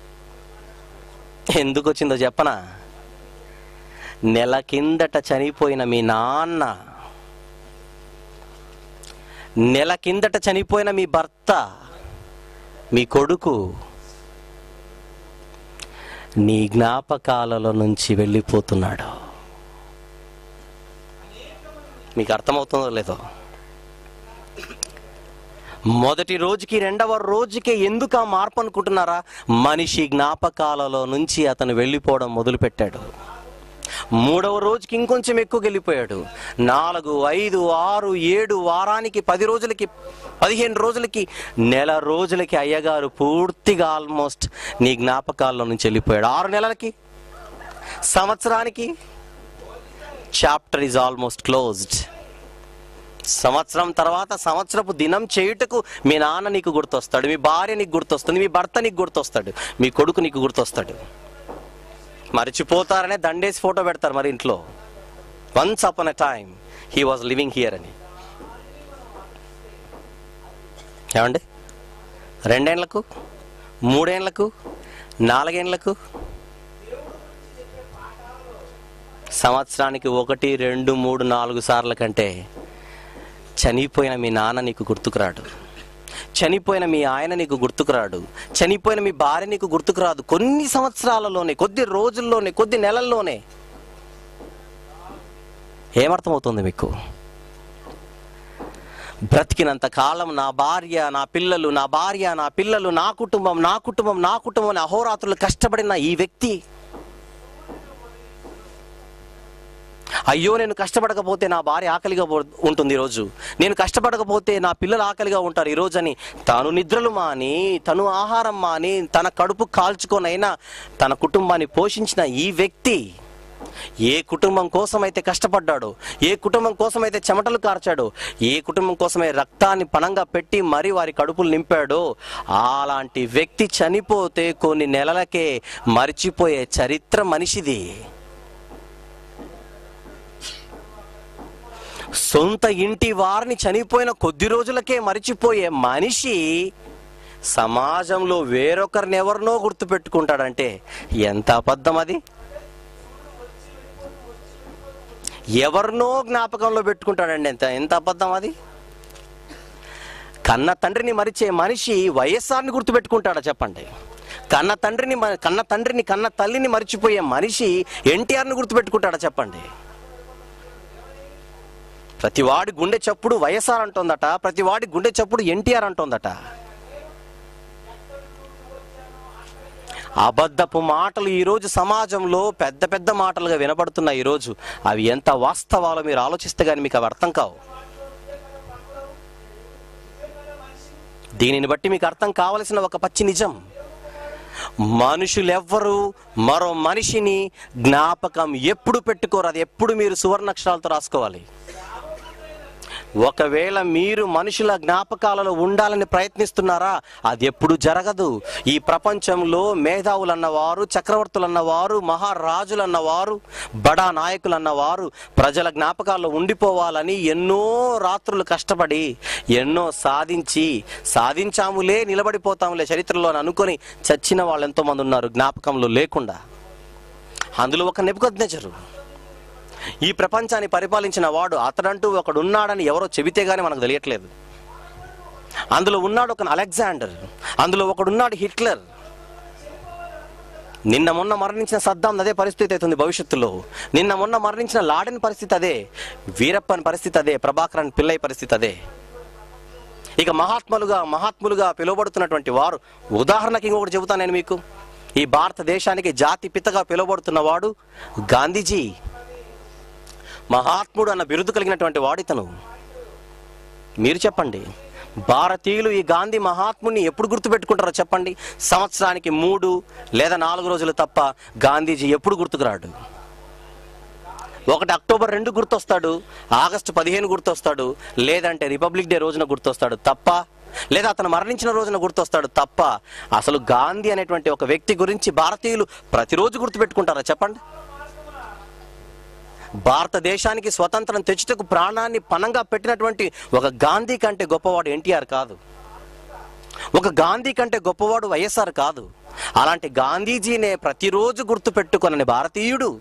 ఎందుకు వచ్చిందో చెప్పనా నెల కిందట చనిపోయిన మీ నాన్న నెల కిందట చనిపోయిన మీ భర్త మీ కొడుకు నీ జ్ఞాపకాలలో నుంచి వెళ్ళిపోతున్నాడు మీకు అర్థమవుతుందో లేదో మొదటి రోజుకి రెండవ రోజుకి ఎందుకు ఆ మార్పు అనుకుంటున్నారా మనిషి జ్ఞాపకాలలో నుంచి అతను వెళ్ళిపోవడం మొదలుపెట్టాడు మూడవ రోజుకి ఇంకొంచెం ఎక్కువ వెళ్ళిపోయాడు నాలుగు ఐదు ఆరు ఏడు వారానికి పది రోజులకి పదిహేను రోజులకి నెల రోజులకి అయ్యగారు పూర్తిగా ఆల్మోస్ట్ నీ జ్ఞాపకాల్లో నుంచి వెళ్ళిపోయాడు ఆరు నెలలకి సంవత్సరానికి చాప్టర్ ఈజ్ ఆల్మోస్ట్ క్లోజ్డ్ సంవత్సరం తర్వాత సంవత్సరపు దినం చేయుటకు మీ నాన్న నీకు గుర్తొస్తాడు మీ భార్య నీకు గుర్తొస్తుంది మీ భర్త నీకు గుర్తొస్తాడు మీ కొడుకు నీకు గుర్తొస్తాడు మర్చిపోతారనే దండేసి ఫోటో పెడతారు మరి ఇంట్లో once upon a time he was living here అని ఏమండి రెండేళ్లకు మూడేళ్లకు నాలుగేళ్లకు సంవత్సరానికి ఒకటి రెండు మూడు నాలుగు సార్ల కంటే చనిపోయిన మీ నాన్న నీకు గుర్తుకురాడు చనిపోయిన మీ ఆయన నీకు గుర్తుకురాడు చనిపోయిన మీ భార్య నీకు గుర్తుకురాదు కొన్ని సంవత్సరాలలోనే కొద్ది రోజుల్లోనే కొద్ది నెలల్లోనే ఏమర్థమవుతుంది మీకు బ్రతికినంత కాలం నా భార్య నా పిల్లలు నా భార్య నా పిల్లలు నా కుటుంబం నా కుటుంబం నా కుటుంబం అని అహోరాత్రులు కష్టపడిన ఈ వ్యక్తి అయ్యో నేను కష్టపడకపోతే నా భార్య ఆకలిగా పో- ఉంటుంది ఈరోజు నేను కష్టపడకపోతే నా పిల్లలు ఆకలిగా ఉంటారు ఈరోజు అని తాను నిద్రలు మాని తను ఆహారం మాని తన కడుపు కాల్చుకొనైనా తన కుటుంబాన్ని పోషించిన ఈ వ్యక్తి ఏ కుటుంబం కోసమైతే కష్టపడ్డాడో ఏ కుటుంబం కోసమైతే చెమటలు కార్చాడో ఏ కుటుంబం కోసమే రక్తాన్ని పణంగా పెట్టి మరి వారి కడుపులు నింపాడో అలాంటి వ్యక్తి చనిపోతే కొన్ని నెలలకే మరిచిపోయే చరిత్ర మనిషిది సొంత ఇంటి వారిని చనిపోయిన కొద్ది రోజులకే మరిచిపోయే మనిషి సమాజంలో వేరొకరిని ఎవరినో గుర్తుపెట్టుకుంటాడంటే ఎంత అబద్ధం అది ఎవరినో జ్ఞాపకంలో పెట్టుకుంటాడండి ఎంత ఎంత అబద్ధం అది కన్న తండ్రిని మరిచే మనిషి వైఎస్ఆర్ని గుర్తుపెట్టుకుంటాడా చెప్పండి కన్న తండ్రిని మ- కన్న తండ్రిని కన్న తల్లిని మరిచిపోయే మనిషి ఎన్టీఆర్ని గుర్తుపెట్టుకుంటాడా చెప్పండి ప్రతి వాడి గుండె చప్పుడు వైఎస్ఆర్ అంటోందట ప్రతి వాడి గుండె చప్పుడు ఎన్టీఆర్ అంటోందట అబద్ధపు మాటలు ఈరోజు సమాజంలో పెద్ద పెద్ద మాటలుగా వినబడుతున్నాయి ఈరోజు అవి ఎంత వాస్తవాలో మీరు ఆలోచిస్తే కానీ మీకు అవి అర్థం కావు దీనిని బట్టి మీకు అర్థం కావలసిన ఒక పచ్చి నిజం మనుషులెవ్వరూ మరో మనిషిని జ్ఞాపకం ఎప్పుడు పెట్టుకోరు అది ఎప్పుడు మీరు సువర్ణక్షరాలతో రాసుకోవాలి ఒకవేళ మీరు మనుషుల జ్ఞాపకాలలో ఉండాలని ప్రయత్నిస్తున్నారా అది ఎప్పుడు జరగదు ఈ ప్రపంచంలో మేధావులు అన్నవారు చక్రవర్తులు అన్నవారు మహారాజులు అన్నవారు బడా నాయకులు అన్నవారు ప్రజల జ్ఞాపకాల్లో ఉండిపోవాలని ఎన్నో రాత్రులు కష్టపడి ఎన్నో సాధించి సాధించాములే నిలబడిపోతాములే చరిత్రలో అని అనుకొని చచ్చిన వాళ్ళు ఎంతోమంది ఉన్నారు జ్ఞాపకంలో లేకుండా అందులో ఒక నెప్పుకొద్నెజరు ఈ ప్రపంచాన్ని పరిపాలించిన వాడు అతడంటూ ఒకడు ఉన్నాడని ఎవరో చెబితే గానీ మనకు తెలియట్లేదు అందులో ఉన్నాడు ఒక అలెగ్జాండర్ అందులో ఒకడున్నాడు హిట్లర్ నిన్న మొన్న మరణించిన సద్దాం అదే పరిస్థితి అవుతుంది భవిష్యత్తులో నిన్న మొన్న మరణించిన లాడెన్ పరిస్థితి అదే వీరప్పన్ పరిస్థితి అదే ప్రభాకరన్ పిల్లయ్య పరిస్థితి అదే ఇక మహాత్ములుగా మహాత్ములుగా పిలువబడుతున్నటువంటి వారు ఉదాహరణకి ఇంకొకటి చెబుతాను నేను మీకు ఈ భారతదేశానికి జాతి పితగా పిలువబడుతున్న వాడు గాంధీజీ మహాత్ముడు అన్న బిరుదు కలిగినటువంటి వాడితను మీరు చెప్పండి భారతీయులు ఈ గాంధీ మహాత్ముని ఎప్పుడు గుర్తుపెట్టుకుంటారో చెప్పండి సంవత్సరానికి మూడు లేదా నాలుగు రోజులు తప్ప గాంధీజీ ఎప్పుడు గుర్తుకురాడు ఒకటి అక్టోబర్ రెండు గుర్తొస్తాడు ఆగస్టు పదిహేను గుర్తొస్తాడు లేదంటే రిపబ్లిక్ డే రోజున గుర్తొస్తాడు తప్ప లేదా అతను మరణించిన రోజున గుర్తొస్తాడు తప్ప అసలు గాంధీ అనేటువంటి ఒక వ్యక్తి గురించి భారతీయులు ప్రతిరోజు గుర్తుపెట్టుకుంటారా చెప్పండి భారతదేశానికి స్వతంత్రం తెచ్చుటకు ప్రాణాన్ని పణంగా పెట్టినటువంటి ఒక గాంధీ కంటే గొప్పవాడు ఎన్టీఆర్ కాదు ఒక గాంధీ కంటే గొప్పవాడు వైఎస్ఆర్ కాదు అలాంటి గాంధీజీనే ప్రతిరోజు గుర్తు పెట్టుకొనని భారతీయుడు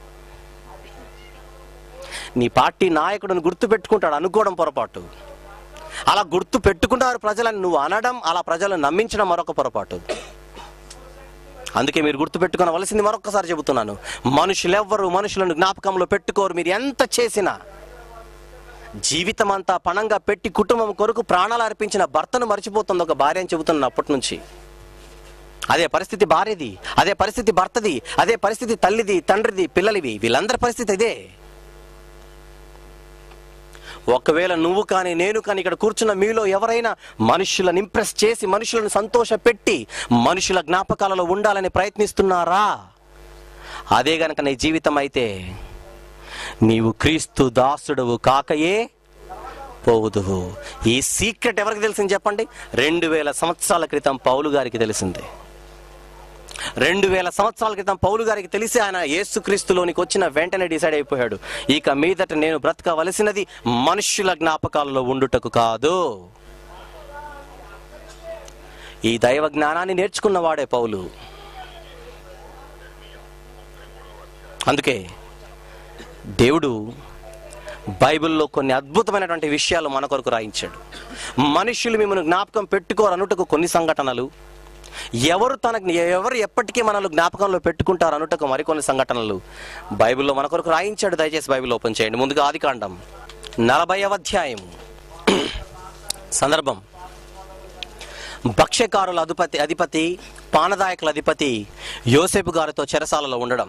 నీ పార్టీ నాయకుడిని గుర్తు పెట్టుకుంటాడు అనుకోవడం పొరపాటు అలా గుర్తు పెట్టుకున్నారు ప్రజలని నువ్వు అనడం అలా ప్రజలను నమ్మించడం మరొక పొరపాటు అందుకే మీరు గుర్తుపెట్టుకోవలసింది మరొకసారి చెబుతున్నాను మనుషులెవ్వరు మనుషులను జ్ఞాపకంలో పెట్టుకోరు మీరు ఎంత చేసినా జీవితం అంతా పణంగా పెట్టి కుటుంబం కొరకు ప్రాణాలు అర్పించిన భర్తను మర్చిపోతుంది ఒక భార్య అని చెబుతున్నాను అప్పటి నుంచి అదే పరిస్థితి భార్యది అదే పరిస్థితి భర్తది అదే పరిస్థితి తల్లిది తండ్రిది పిల్లలివి వీళ్ళందరి పరిస్థితి ఇదే ఒకవేళ నువ్వు కానీ నేను కానీ ఇక్కడ కూర్చున్న మీలో ఎవరైనా మనుషులను ఇంప్రెస్ చేసి మనుషులను సంతోషపెట్టి మనుషుల జ్ఞాపకాలలో ఉండాలని ప్రయత్నిస్తున్నారా అదే గనక నీ జీవితం అయితే నీవు క్రీస్తు దాసుడవు కాకయే పోవుదువు ఈ సీక్రెట్ ఎవరికి తెలిసింది చెప్పండి రెండు వేల సంవత్సరాల క్రితం పౌలు గారికి తెలిసింది రెండు వేల సంవత్సరాల క్రితం పౌలు గారికి తెలిసి ఆయన యేసుక్రీస్తులోనికి వచ్చిన వెంటనే డిసైడ్ అయిపోయాడు ఇక మీదట నేను బ్రతకవలసినది మనుష్యుల జ్ఞాపకాలలో ఉండుటకు కాదు ఈ దైవ జ్ఞానాన్ని నేర్చుకున్నవాడే పౌలు అందుకే దేవుడు బైబిల్లో కొన్ని అద్భుతమైనటువంటి విషయాలు మన కొరకు రాయించాడు మనుషులు మిమ్మల్ని జ్ఞాపకం పెట్టుకోరనుటకు కొన్ని సంఘటనలు ఎవరు తనకు ఎవరు ఎప్పటికీ మనల్ని జ్ఞాపకంలో పెట్టుకుంటారు అనుటకు మరికొన్ని సంఘటనలు బైబిల్లో మన కొరకు రాయించాడు దయచేసి బైబిల్ ఓపెన్ చేయండి ముందుగా ఆదికాండం నలభై అధ్యాయం సందర్భం భక్ష్యకారుల అధిపతి అధిపతి పానదాయకుల అధిపతి యోసేపు గారితో చెరసాలలో ఉండడం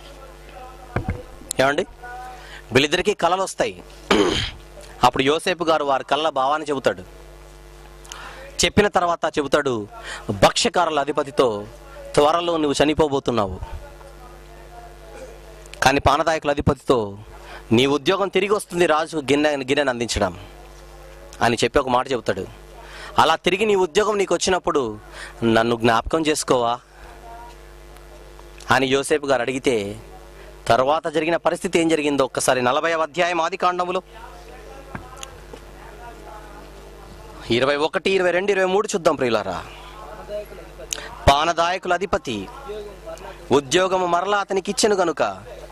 ఏమండి వీళ్ళిద్దరికీ కళలు వస్తాయి అప్పుడు యోసేపు గారు వారి కళ్ళ భావాన్ని చెబుతాడు చెప్పిన తర్వాత చెబుతాడు భక్ష్యకారుల అధిపతితో త్వరలో నువ్వు చనిపోబోతున్నావు కానీ పానదాయకుల అధిపతితో నీ ఉద్యోగం తిరిగి వస్తుంది రాజు గిన్నె గిన్నెను అందించడం అని చెప్పి ఒక మాట చెబుతాడు అలా తిరిగి నీ ఉద్యోగం నీకు వచ్చినప్పుడు నన్ను జ్ఞాపకం చేసుకోవా అని యోసేపు గారు అడిగితే తర్వాత జరిగిన పరిస్థితి ఏం జరిగిందో ఒక్కసారి నలభై అధ్యాయం ఆది కాండములో ఇరవై ఒకటి ఇరవై రెండు ఇరవై మూడు చూద్దాం ప్రియులారా పానదాయకుల అధిపతి ఉద్యోగము మరలా అతనికి ఇచ్చెను గనుక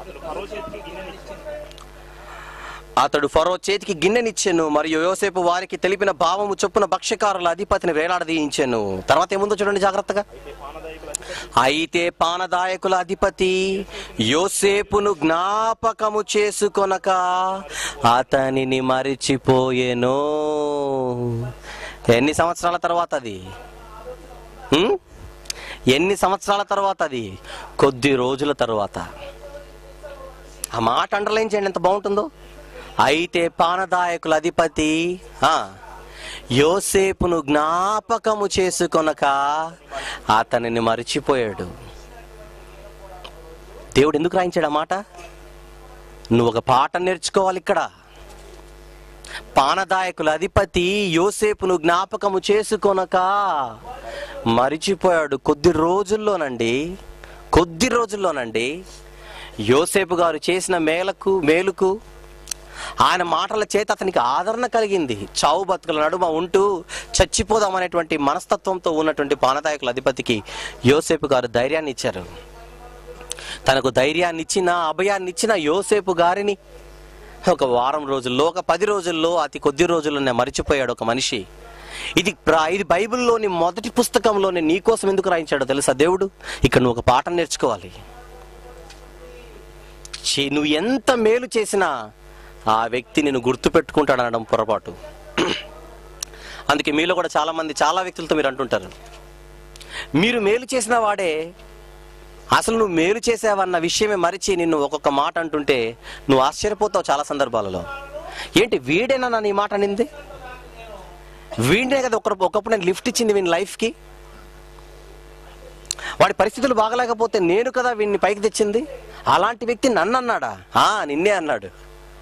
అతడు ఫరో చేతికి గిన్నెనిచ్చెను. అతడు ఫరో చేతికి గిన్నెనిచ్చెను మరియు యోసేపు వారికి తెలిపిన భావము చొప్పున భక్ష్యకారుల అధిపతిని వేలాడదీయించెను తర్వాత ఏముందో చూడండి జాగ్రత్తగా అయితే పానదాయకుల అధిపతి అయితే పానదాయకుల అధిపతి యోసేపును జ్ఞాపకము చేసుకొనక అతనిని మరిచిపోయెను ఎన్ని సంవత్సరాల తర్వాత అది హ్మ్? ఎన్ని సంవత్సరాల తర్వాత అది కొద్ది రోజుల తర్వాత ఆ మాట అండర్లైన్ చేయండి ఎంత బాగుంటుందో అయితే పానదాయకుల అధిపతి ఆ, యోసేపును జ్ఞాపకము చేసుకొనక అతనిని మరిచిపోయాడు దేవుడు ఎందుకు రాయించాడు ఆ మాట నువ్వు ఒక పాట నేర్చుకోవాలి ఇక్కడ పానదాయకుల అధిపతి యోసేపును జ్ఞాపకము చేసుకొనక మరిచిపోయాడు కొద్ది రోజుల్లోనండి కొద్ది రోజుల్లోనండి యోసేపు గారు చేసిన మేలకు మేలుకు ఆయన మాటల చేత అతనికి ఆదరణ కలిగింది చావు బతుకుల నడుమ ఉంటూ చచ్చిపోదాం అనేటువంటి మనస్తత్వంతో ఉన్నటువంటి పానదాయకుల అధిపతికి యోసేపు గారు ధైర్యాన్ని ఇచ్చారు తనకు ధైర్యాన్ని ఇచ్చిన అభయాన్ని ఇచ్చిన యోసేపు గారిని ఒక వారం రోజుల్లో ఒక పది రోజుల్లో అతి కొద్ది రోజుల్లోనే మరిచిపోయాడు ఒక మనిషి ఇది ప్రా- ఇది బైబిల్లోని మొదటి పుస్తకంలోనే నీ కోసం ఎందుకు రాయించాడో తెలుసా దేవుడు ఇక్కడ నువ్వు ఒక పాఠం నేర్చుకోవాలి చే- నువ్వు ఎంత మేలు చేసినా ఆ వ్యక్తి నిన్ను గుర్తు పెట్టుకుంటాడు అనడం పొరపాటు అందుకే మీలో కూడా చాలా మంది చాలా వ్యక్తులతో మీరు అంటుంటారు మీరు మేలు చేసిన వాడే అసలు నువ్వు మేలు చేసావన్న విషయమే మరిచి నిన్ను ఒక్కొక్క మాట అంటుంటే నువ్వు ఆశ్చర్యపోతావు చాలా సందర్భాలలో ఏంటి వీడేనా నన్ను ఈ మాట అనింది వీడే కదా ఒక ఒకప్పుడు నేను లిఫ్ట్ ఇచ్చింది వీని లైఫ్కి వాడి పరిస్థితులు బాగలేకపోతే నేను కదా వీడిని పైకి తెచ్చింది అలాంటి వ్యక్తి నన్ను అన్నాడా ఆ నిన్నే అన్నాడు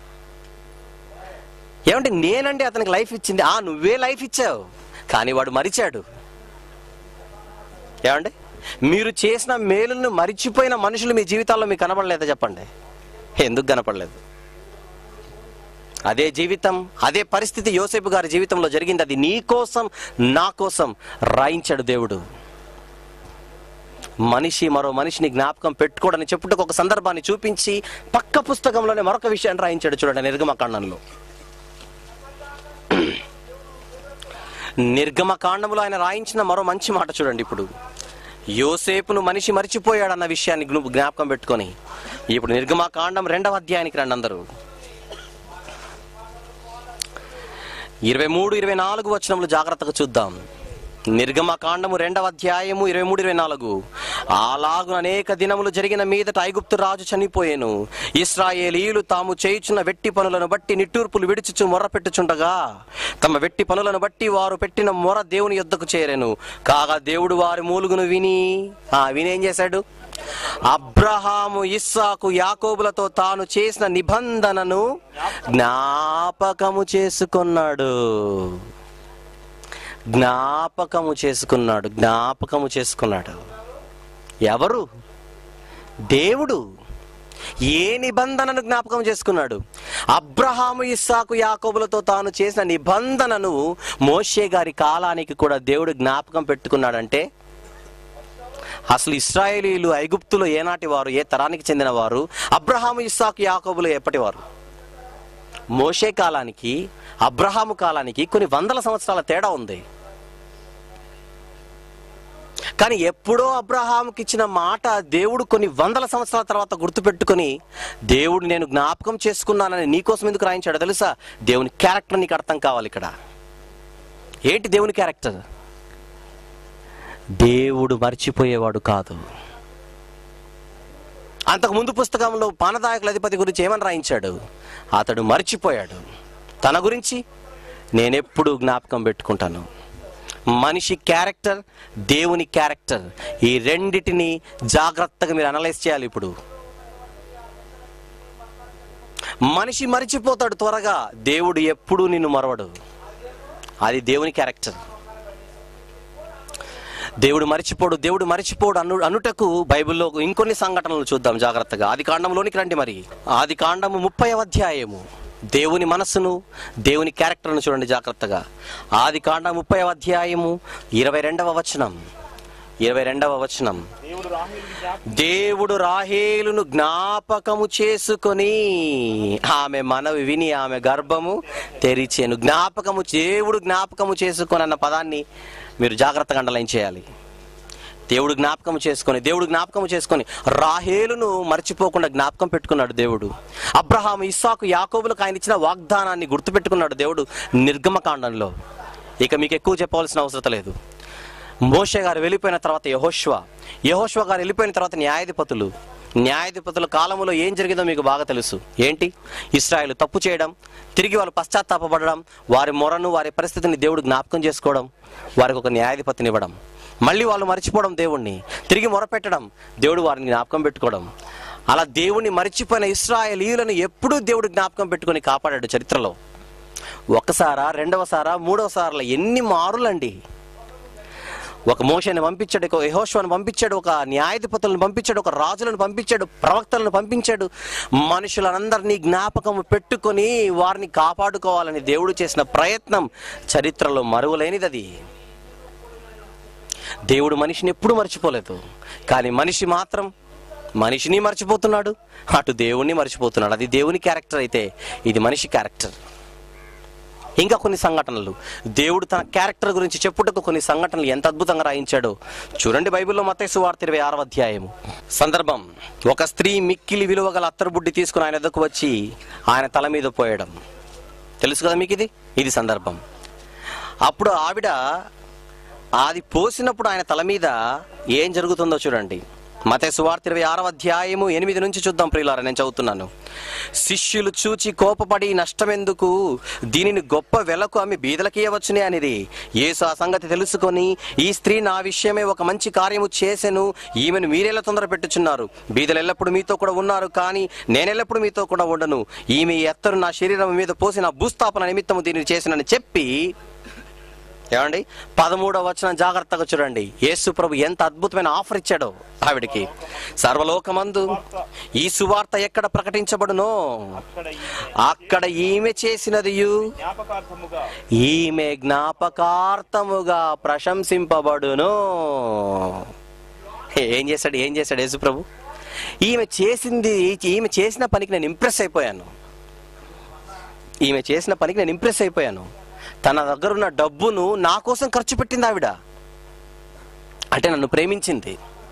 ఏమంటే నేనండి అతనికి లైఫ్ ఇచ్చింది ఆ నువ్వే లైఫ్ ఇచ్చావు కానీ వాడు మరిచాడు ఏమండి మీరు చేసిన మేలును మరిచిపోయిన మనుషులు మీ జీవితాల్లో మీకు కనపడలేదా చెప్పండి ఎందుకు కనపడలేదు అదే జీవితం అదే పరిస్థితి యోసేపు గారి జీవితంలో జరిగింది అది నీ కోసం నా కోసం రాయించాడు దేవుడు మనిషి మరో మనిషిని జ్ఞాపకం పెట్టుకోడని చెప్పుటకు ఒక సందర్భాన్ని చూపించి పక్క పుస్తకంలోనే మరొక విషయాన్ని రాయించాడు చూడండి నిర్గమకాండంలో నిర్గమకాండంలో ఆయన రాయించిన మరో మంచి మాట చూడండి ఇప్పుడు యోసేపును మనిషి మరిచిపోయాడన్న విషయాన్ని జ్ఞు- జ్ఞాపకం పెట్టుకొని ఇప్పుడు నిర్గమకాండం రెండవ అధ్యాయానికి రండి అందరూ ఇరవై మూడు ఇరవై నాలుగు వచనములు జాగ్రత్తగా చూద్దాం నిర్గమకాండము రెండవ అధ్యాయము ఇరవై మూడు ఇరవై నాలుగు అలాగు అనేక దినములు జరిగిన మీదట ఐగుప్తు రాజు చనిపోయేను ఇస్రాయేలీయులు తాము చేయుచున్న వెట్టి పనులను బట్టి నిట్టూర్పులు విడిచుచు మొర్ర పెట్టుచుండగా తమ వెట్టి పనులను బట్టి వారు పెట్టిన మొర దేవుని యొద్దకు చేరెను కాగా దేవుడు వారి మూలుగును విని ఆ విని ఏం చేశాడు అబ్రహాము ఇస్సాకు యాకోబులతో తాను చేసిన నిబంధనను జ్ఞాపకము చేసుకున్నాడు జ్ఞాపకము చేసుకున్నాడు జ్ఞాపకము చేసుకున్నాడు ఎవరు దేవుడు ఏ నిబంధనను జ్ఞాపకం చేసుకున్నాడు అబ్రహాము ఇస్సాకు యాకోబులతో తాను చేసిన నిబంధనను మోషే గారి కాలానికి కూడా దేవుడు జ్ఞాపకం పెట్టుకున్నాడంటే అసలు ఇస్రాయేలీలు ఐగుప్తులో ఏనాటి వారు ఏ తరానికి చెందిన వారు అబ్రహాము ఇస్సాకు యాకోబులు ఎప్పటి వారు మోషే కాలానికి అబ్రహాము కాలానికి కొన్ని వందల సంవత్సరాల తేడా ఉంది కానీ ఎప్పుడో అబ్రహాముకి ఇచ్చిన మాట దేవుడు కొన్ని వందల సంవత్సరాల తర్వాత గుర్తుపెట్టుకొని దేవుడు నేను జ్ఞాపకం చేసుకున్నానని నీకోసం ఎందుకు రాయించాడో తెలుసా దేవుని క్యారెక్టర్ నీకు అర్థం కావాలి ఇక్కడ ఏంటి దేవుని క్యారెక్టర్ దేవుడు మర్చిపోయేవాడు కాదు అంతకు ముందు పుస్తకంలో పానదాయకుల అధిపతి గురించి ఏమని రాయించాడు అతడు మర్చిపోయాడు తన గురించి నేనెప్పుడు జ్ఞాపకం పెట్టుకుంటాను మనిషి క్యారెక్టర్ దేవుని క్యారెక్టర్ ఈ రెండిటిని జాగ్రత్తగా మీరు అనలైజ్ చేయాలి ఇప్పుడు మనిషి మరిచిపోతాడు త్వరగా దేవుడు ఎప్పుడూ నిన్ను మరవడు అది దేవుని క్యారెక్టర్ దేవుడు మరిచిపోడు దేవుడు మరిచిపోడు అను అనుటకు బైబిల్లో ఇంకొన్ని సంఘటనలు చూద్దాం జాగ్రత్తగా ఆది కాండంలోనికి రండి మరి ఆది కాండము ముప్పై అధ్యాయము దేవుని మనస్సును దేవుని క్యారెక్టర్ను చూడండి జాగ్రత్తగా ఆది కాండం ముప్పై అధ్యాయము ఇరవై రెండవ వచనం ఇరవై రెండవ వచనం దేవుడు రాహేలు జ్ఞాపకం దేవుడు రాహేలును జ్ఞాపకము చేసుకొని ఆమె మనవి విని ఆమె గర్భము తెరిచేను జ్ఞాపకము దేవుడు జ్ఞాపకము చేసుకొని అన్న పదాన్ని మీరు జాగ్రత్తగా అండలైన్ చేయాలి దేవుడు జ్ఞాపకం చేసుకొని దేవుడు జ్ఞాపకం చేసుకొని రాహేలును మర్చిపోకుండా జ్ఞాపకం పెట్టుకున్నాడు దేవుడు అబ్రహాము ఇస్సాకు యాకోబులకు ఆయన ఇచ్చిన వాగ్దానాన్ని గుర్తుపెట్టుకున్నాడు దేవుడు నిర్గమకాండంలో ఇక మీకు ఎక్కువ చెప్పవలసిన అవసరం లేదు మోషే గారు వెళ్ళిపోయిన తర్వాత యహోష్వ యహోష్వ గారు వెళ్ళిపోయిన తర్వాత న్యాయాధిపతులు న్యాయాధిపతుల కాలంలో ఏం జరిగిందో మీకు బాగా తెలుసు ఏంటి ఇస్రాయేల్ తప్పు చేయడం తిరిగి వాళ్ళు పశ్చాత్తాపడడం వారి మొరను వారి పరిస్థితిని దేవుడు జ్ఞాపకం చేసుకోవడం వారికి ఒక న్యాయాధిపతిని ఇవ్వడం మళ్ళీ వాళ్ళు మర్చిపోవడం దేవుణ్ణి తిరిగి మొరపెట్టడం దేవుడు వారిని జ్ఞాపకం పెట్టుకోవడం అలా దేవుణ్ణి మర్చిపోయిన ఇస్రాయేలీయులను ఎప్పుడూ దేవుడు జ్ఞాపకం పెట్టుకొని కాపాడాడు చరిత్రలో ఒకసారా రెండవసారా మూడవసార్లు ఎన్ని మారులండి ఒక మోషని పంపించాడు ఒక యెహోషువను పంపించాడు ఒక న్యాయాధిపతులను పంపించాడు ఒక రాజులను పంపించాడు ప్రవక్తలను పంపించాడు మనుషులందరినీ జ్ఞాపకం పెట్టుకొని వారిని కాపాడుకోవాలని దేవుడు చేసిన ప్రయత్నం చరిత్రలో మరువలేనిది అది దేవుడు మనిషిని ఎప్పుడు మర్చిపోలేదు కానీ మనిషి మాత్రం మనిషిని మర్చిపోతున్నాడు అటు దేవుణ్ణి మర్చిపోతున్నాడు అది దేవుని క్యారెక్టర్ అయితే ఇది మనిషి క్యారెక్టర్ ఇంకా కొన్ని సంఘటనలు దేవుడు తన క్యారెక్టర్ గురించి చెప్పుటకు కొన్ని సంఘటనలు ఎంత అద్భుతంగా రాయించాడో చూడండి బైబిల్లో మతేసు వార్త ఇరవై ఆరవ అధ్యాయము సందర్భం ఒక స్త్రీ మిక్కిలి విలువ గల అత్తరుబుడ్డి తీసుకుని ఆయన ఎద్దకు వచ్చి ఆయన తల మీద పోయడం తెలుసు కదా మీకు ఇది ఇది సందర్భం అప్పుడు ఆవిడ అది పోసినప్పుడు ఆయన తల మీద ఏం జరుగుతుందో చూడండి మతే సువార్త ఇరవై ఆరవ అధ్యాయము ఎనిమిది నుంచి చూద్దాం ప్రియులారా నేను చదువుతున్నాను శిష్యులు చూచి కోపపడి నష్టమెందుకు దీనిని గొప్ప వెలకు అమ్మి బీదలకియవచ్చునే అనేది యేసు ఆ సంగతి తెలుసుకొని ఈ స్త్రీ నా విషయమే ఒక మంచి కార్యము చేసెను ఈమెను మీరెలా తొందర పెట్టుచున్నారు బీదలు ఎల్లప్పుడు మీతో కూడా ఉన్నారు కానీ నేనెల్లప్పుడు మీతో కూడా ఉండను ఈమె ఈ ఎత్తరు నా శరీరం మీద పోసిన భూస్థాపన నిమిత్తము దీనిని చేసినని చెప్పి ఏమండి పదమూడవ వచనం జాగ్రత్తగా చూడండి యేసు ప్రభు ఎంత అద్భుతమైన ఆఫర్ ఇచ్చాడో ఆవిడికి సర్వలోకమందు ఈ సువార్త ఎక్కడ ప్రకటించబడునో అక్కడ ఈ అక్కడ ఈమె చేసినది జ్ఞాపకార్థముగా ఈమె జ్ఞాపకార్థముగా ప్రశంసింపబడును ఏం చేశాడు ఏం చేశాడు యేసు ప్రభు ఈమె చేసింది ఈమె చేసిన పనికి నేను ఇంప్రెస్ అయిపోయాను ఈమె చేసిన పనికి నేను ఇంప్రెస్ అయిపోయాను తన దగ్గర ఉన్న డబ్బును నా కోసం ఖర్చు పెట్టింది ఆవిడ అంటే నన్ను ప్రేమించింది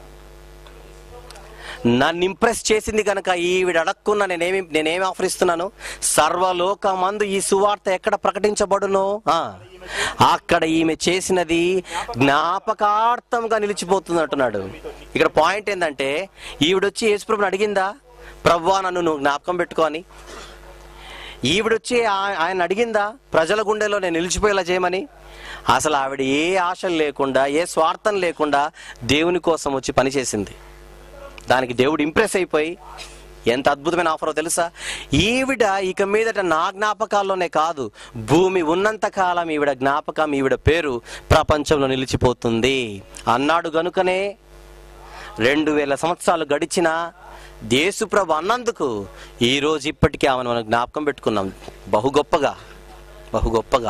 నన్ను ఇంప్రెస్ చేసింది కనుక ఈవిడ అడక్కున్నా నేనేమి నేనేమి ఆఫర్ ఇస్తున్నాను సర్వలోకమందు ఈ సువార్త ఎక్కడ ప్రకటించబడునో ఆ, అక్కడ ఈమె చేసినది జ్ఞాపకార్థంగా నిలిచిపోతుంది అంటున్నాడు ఇక్కడ పాయింట్ ఏంటంటే ఈవిడొచ్చి యేసుప్రభుని అడిగిందా ప్రవ్వా నన్ను నువ్వు జ్ఞాపకం పెట్టుకో అని ఈవిడొచ్చి ఆ- ఆయన అడిగిందా ప్రజల గుండెలో నేను నిలిచిపోయేలా చేయమని అసలు ఆవిడ ఏ ఆశలు లేకుండా ఏ స్వార్థం లేకుండా దేవుని కోసం వచ్చి పనిచేసింది దానికి దేవుడు ఇంప్రెస్ అయిపోయి ఎంత అద్భుతమైన ఆఫరో తెలుసా ఈవిడ ఇక మీదట నా జ్ఞాపకాల్లోనే కాదు భూమి ఉన్నంత కాలం ఈవిడ జ్ఞాపకం ఈవిడ పేరు ప్రపంచంలో నిలిచిపోతుంది అన్నాడు గనుకనే రెండు వేల సంవత్సరాలు గడిచినా దేశుప్రభు అన్నందుకు ఈరోజు ఇప్పటికీ ఆమెను మనం జ్ఞాపకం పెట్టుకున్నాం బహు గొప్పగా బహు గొప్పగా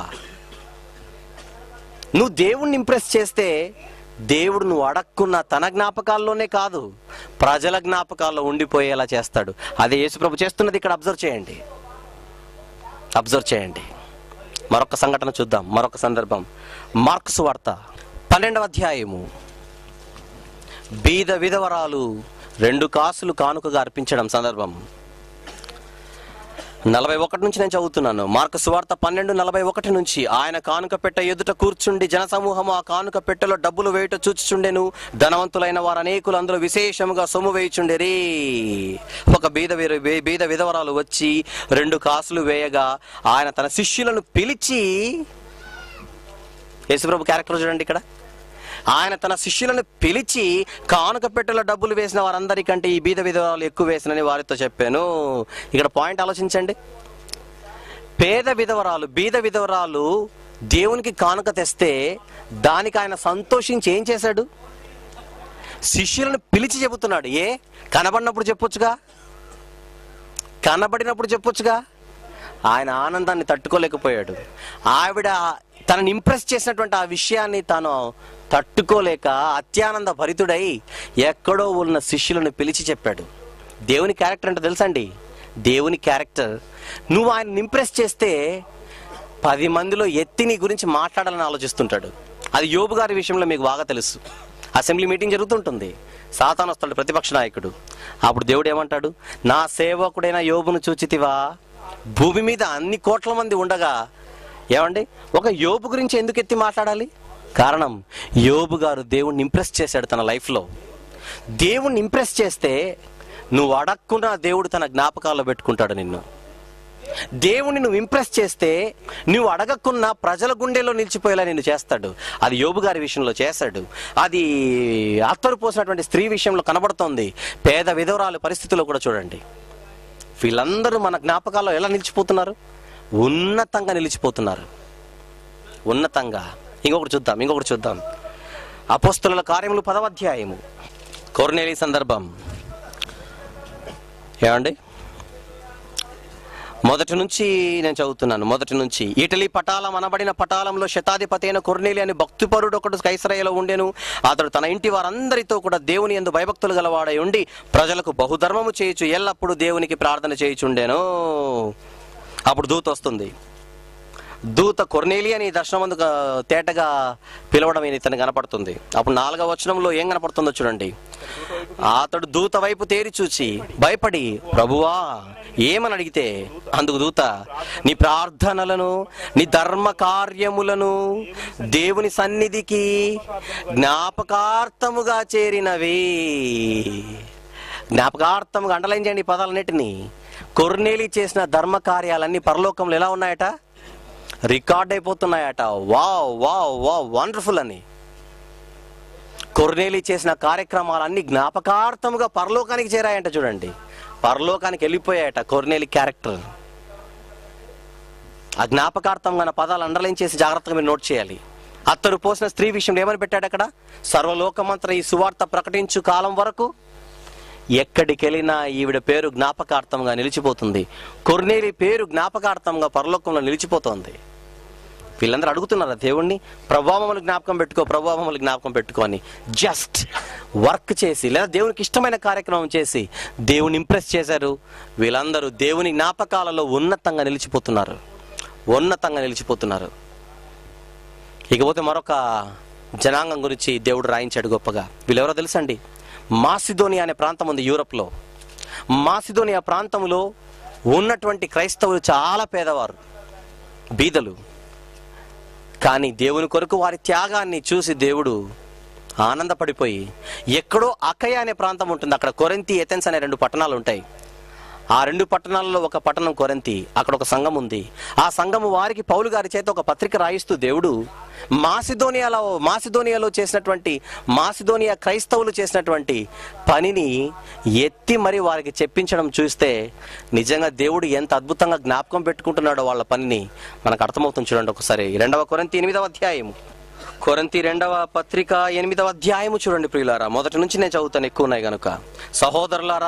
నువ్వు దేవుణ్ణి ఇంప్రెస్ చేస్తే దేవుడు నువ్వు అడక్కున్న తన జ్ఞాపకాల్లోనే కాదు ప్రజల జ్ఞాపకాల్లో ఉండిపోయేలా చేస్తాడు అదే యేసుప్రభు చేస్తున్నది ఇక్కడ అబ్జర్వ్ చేయండి అబ్జర్వ్ చేయండి మరొక సంఘటన చూద్దాం మరొక సందర్భం మార్క్స్ వార్త పన్నెండవ అధ్యాయము బీద విధవరాలు రెండు కాసులు కానుకగా అర్పించడం సందర్భం నలభై ఒకటి నుంచి నేను చదువుతున్నాను మార్కు సువార్త పన్నెండు నలభై ఒకటి నుంచి ఆయన కానుక పెట్టె ఎదుట కూర్చుండి జనసమూహము ఆ కానుక పెట్టెలో డబ్బులు వేయుట చూచుచుండెను ధనవంతులైన వారు అనేకులు అందులో విశేషముగా సొమ్ము వేయుచుండెరి ఒక బీద వీర- బీ- బీద విధవరాలు వచ్చి రెండు కాసులు వేయగా ఆయన తన శిష్యులను పిలిచి యేసుప్రభు క్యారెక్టర్ చూడండి ఇక్కడ ఆయన తన శిష్యులను పిలిచి కానుక పెట్టెలో డబ్బులు వేసిన వారందరికంటే ఈ బీద విధవరాలు ఎక్కువ వేసినని వారితో చెప్పాను ఇక్కడ పాయింట్ ఆలోచించండి పేద విధవరాలు బీద విధవరాలు దేవునికి కానుక తెస్తే దానికి ఆయన సంతోషించి ఏం చేశాడు శిష్యులను పిలిచి చెబుతున్నాడు ఏ కనబడినప్పుడు చెప్పొచ్చుగా కనబడినప్పుడు చెప్పొచ్చుగా ఆయన ఆనందాన్ని తట్టుకోలేకపోయాడు ఆవిడ తనని ఇంప్రెస్ చేసినటువంటి ఆ విషయాన్ని తాను తట్టుకోలేక అత్యానంద భరితుడై ఎక్కడో ఉన్న శిష్యులను పిలిచి చెప్పాడు దేవుని క్యారెక్టర్ అంటే తెలుసండి దేవుని క్యారెక్టర్ నువ్వు ఆయన ఇంప్రెస్ చేస్తే పది మందిలో ఎత్తి నీ గురించి మాట్లాడాలని ఆలోచిస్తుంటాడు అది యోబు గారి విషయంలో మీకు బాగా తెలుసు అసెంబ్లీ మీటింగ్ జరుగుతుంటుంది సాతాను వస్తాడు ప్రతిపక్ష నాయకుడు అప్పుడు దేవుడు ఏమంటాడు నా సేవకుడైన యోబును చూచితివా భూమి మీద అన్ని కోట్ల మంది ఉండగా ఏమండి ఒక యోబు గురించి ఎందుకు ఎత్తి మాట్లాడాలి కారణం యోబు గారు దేవుణ్ణి ఇంప్రెస్ చేశాడు తన లైఫ్లో దేవుణ్ణి ఇంప్రెస్ చేస్తే నువ్వు అడక్కున్న దేవుడు తన జ్ఞాపకాల్లో పెట్టుకుంటాడు నిన్ను దేవుని నువ్వు ఇంప్రెస్ చేస్తే నువ్వు అడగకున్న ప్రజల గుండెలో నిలిచిపోయేలా నిన్ను చేస్తాడు అది యోబు గారి విషయంలో చేశాడు అది అత్తరు పోసినటువంటి స్త్రీ విషయంలో కనబడుతోంది పేద విధవరాలు పరిస్థితిలో కూడా చూడండి వీళ్ళందరూ మన జ్ఞాపకాల్లో ఎలా నిలిచిపోతున్నారు ఉన్నతంగా నిలిచిపోతున్నారు ఉన్నతంగా ఇంకొకటి చూద్దాం ఇంకొకటి చూద్దాం అపోస్తుల కార్యములు పదవ అధ్యాయము కొర్నేలి సందర్భం ఏమండి మొదటి నుంచి నేను చదువుతున్నాను మొదటి నుంచి ఇటలీ పటాలం అనబడిన పటాలంలో శతాధిపతి అయిన కొర్నేలి అని భక్తిపరుడు ఒకడు కైసరయ్యలో ఉండెను అతడు తన ఇంటి వారందరితో కూడా దేవుని ఎందు భయభక్తులు గలవాడై ఉండి ప్రజలకు బహుధర్మము చేయుచు ఎల్లప్పుడూ దేవునికి ప్రార్థన చేయుచుండెను అప్పుడు దూత వస్తుంది దూత కొర్నేలి అని దర్శనమందు తేటగా పిలవడం ఇతను కనపడుతుంది అప్పుడు నాలుగవ వచనంలో ఏం కనపడుతుందో చూడండి అతడు దూత వైపు తేరి చూచి భయపడి ప్రభువా ఏమని అడిగితే అందుకు దూత నీ ప్రార్థనలను నీ ధర్మ కార్యములను దేవుని సన్నిధికి జ్ఞాపకార్థముగా చేరినవి జ్ఞాపకార్థముగా అండలైన్ చేయండి ఈ పదాలన్నిటిని కొర్నేలి చేసిన ధర్మ కార్యాలన్నీ పరలోకంలో ఎలా ఉన్నాయట రికార్డ్ అయిపోతున్నాయట వావ్ వావ్ వావ్ వండర్ఫుల్ అని కొర్నేలి చేసిన కార్యక్రమాలన్నీ జ్ఞాపకార్థముగా పరలోకానికి చేరాయంట చూడండి పరలోకానికి వెళ్ళిపోయాయట కొర్నేలి క్యారెక్టర్ ఆ జ్ఞాపకార్థంగా నా పదాలు అండర్లైన్ చేసి జాగ్రత్తగా మీరు నోట్ చేయాలి అత్తరు పోసిన స్త్రీ విషయంలో ఏమని పెట్టాడు అక్కడ సర్వలోకమంత్ర ఈ సువార్త ప్రకటించు కాలం వరకు ఎక్కడికి వెళ్ళినా ఈవిడ పేరు జ్ఞాపకార్థంగా నిలిచిపోతుంది కొర్నేలి పేరు జ్ఞాపకార్థంగా పరలోకంలో నిలిచిపోతోంది వీళ్ళందరూ అడుగుతున్నారా దేవుణ్ణి ప్రభావములు జ్ఞాపకం పెట్టుకో ప్రభావములు జ్ఞాపకం పెట్టుకో అని జస్ట్ వర్క్ చేసి లేదా దేవునికి ఇష్టమైన కార్యక్రమం చేసి దేవుని ఇంప్రెస్ చేశారు వీళ్ళందరూ దేవుని జ్ఞాపకాలలో ఉన్నతంగా నిలిచిపోతున్నారు ఉన్నతంగా నిలిచిపోతున్నారు ఇకపోతే మరొక జనాంగం గురించి దేవుడు రాయించాడు గొప్పగా వీళ్ళెవరో తెలుసండి మాసిదోనియా అనే ప్రాంతం ఉంది యూరప్లో మాసిదోనియా ప్రాంతంలో ఉన్నటువంటి క్రైస్తవులు చాలా పేదవారు బీదలు కానీ దేవుని కొరకు వారి త్యాగాన్ని చూసి దేవుడు ఆనందపడిపోయి ఎక్కడో అకయ అనే ప్రాంతం ఉంటుంది అక్కడ కొరంతి ఎథెన్స్ అనే రెండు పట్టణాలు ఉంటాయి ఆ రెండు పట్టణాలలో ఒక పట్టణం కొరంతి అక్కడ ఒక సంఘం ఉంది ఆ సంఘము వారికి పౌలు గారి చేత ఒక పత్రిక రాయిస్తూ దేవుడు మాసిదోనియాలో మాసిదోనియాలో చేసినటువంటి మాసిదోనియా క్రైస్తవులు చేసినటువంటి పనిని ఎత్తి మరి వారికి చెప్పించడం చూస్తే నిజంగా దేవుడు ఎంత అద్భుతంగా జ్ఞాపకం పెట్టుకుంటున్నాడో వాళ్ళ పనిని మనకు అర్థమవుతుంది చూడండి ఒకసారి రెండవ కొరంతి ఎనిమిదవ అధ్యాయం కొరంతి రెండవ పత్రిక ఎనిమిదవ అధ్యాయము చూడండి ప్రియులారా మొదటి నుంచి నేను చదువుతాను ఎక్కువ ఉన్నాయి గనుక సహోదరులారా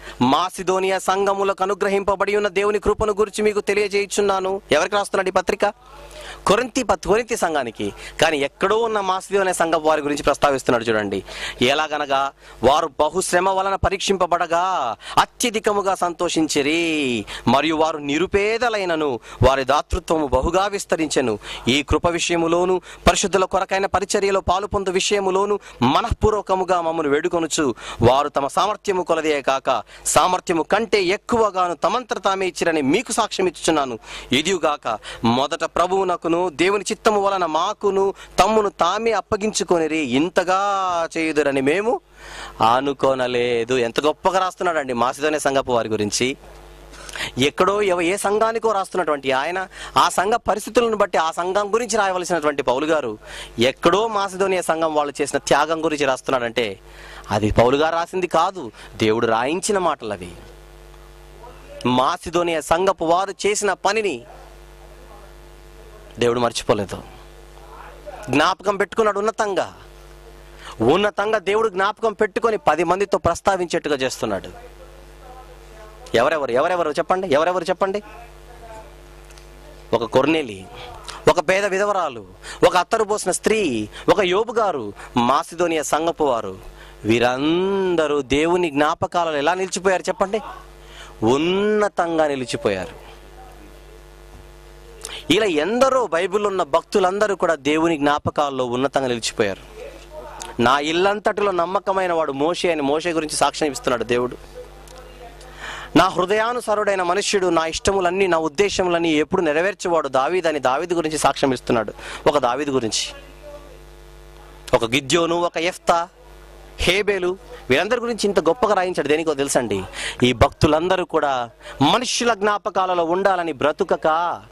మాసిదోనియా సంఘములకు అనుగ్రహింపబడి ఉన్న దేవుని కృపను గురించి మీకు తెలియజేయుచున్నాను ఎవరికి రాస్తున్నాడు ఈ పత్రిక కొరింతి పత్ కొరింతి సంఘానికి కానీ ఎక్కడో ఉన్న మాసిదోనియా సంఘం వారి గురించి ప్రస్తావిస్తున్నాడు చూడండి ఎలాగనగా వారు బహుశ్రమ వలన పరీక్షింపబడగా అత్యధికముగా సంతోషించిరి మరియు వారు నిరుపేదలైనను వారి దాతృత్వము బహుగా విస్తరించెను ఈ కృప విషయములోను పరిశుద్ధుల కొరకైన పరిచర్యలో పాలు పొందు విషయములోను మనఃపూర్వకముగా మమ్మను వేడుకొనుచు వారు తమ సామర్థ్యము కొలదే కాక సామర్థ్యము కంటే ఎక్కువగాను తమంతర తామే ఇచ్చిరని మీకు సాక్ష్యం ఇచ్చుచున్నాను ఇదియుగాక మొదట ప్రభువునకును దేవుని చిత్తము వలన మాకును తమ్మును తామే అప్పగించుకొనిరి ఇంతగా చేయుదురని మేము అనుకోనలేదు ఎంత గొప్పగా రాస్తున్నాడండి మాసిదోనే సంఘపు వారి గురించి ఎక్కడో ఎవ ఏ సంఘానికో రాస్తున్నటువంటి ఆయన ఆ సంఘ పరిస్థితులను బట్టి ఆ సంఘం గురించి రాయవలసినటువంటి పౌలు గారు ఎక్కడో మాసిదోనియా సంఘం వాళ్ళు చేసిన త్యాగం గురించి రాస్తున్నాడంటే అది పౌలు గారు రాసింది కాదు దేవుడు రాయించిన మాటలు అవి మాసిదోనియా సంఘపు వారు చేసిన పనిని దేవుడు మర్చిపోలేదు జ్ఞాపకం పెట్టుకున్నాడు ఉన్నతంగా ఉన్నతంగా దేవుడు జ్ఞాపకం పెట్టుకొని పది మందితో ప్రస్తావించేట్టుగా చేస్తున్నాడు ఎవరెవరు ఎవరెవరు చెప్పండి ఎవరెవరు చెప్పండి ఒక కొర్నేలి ఒక పేద విధవరాలు ఒక అత్తరు పోసిన స్త్రీ ఒక యోబు గారు మాసిదోనియా సంగపు వారు వీరందరూ దేవుని జ్ఞాపకాలలో ఎలా నిలిచిపోయారు చెప్పండి ఉన్నతంగా నిలిచిపోయారు ఇలా ఎందరో బైబిల్లో ఉన్న భక్తులందరూ కూడా దేవుని జ్ఞాపకాల్లో ఉన్నతంగా నిలిచిపోయారు నా ఇల్లంతటిలో నమ్మకమైన వాడు మోషే అని మోషే గురించి సాక్ష్యం ఇస్తున్నాడు దేవుడు నా హృదయానుసారుడైన మనుష్యుడు నా ఇష్టములన్నీ నా ఉద్దేశములన్నీ ఎప్పుడు నెరవేర్చేవాడు దావీదని దావీదు గురించి సాక్ష్యం ఇస్తున్నాడు ఒక దావీదు గురించి ఒక గిద్యోను ఒక ఎఫ్తా హేబేలు వీరందరి గురించి ఇంత గొప్పగా రాయించాడు దేనికో తెలుసండి ఈ భక్తులందరూ కూడా మనుష్యుల జ్ఞాపకాలలో ఉండాలని బ్రతుకక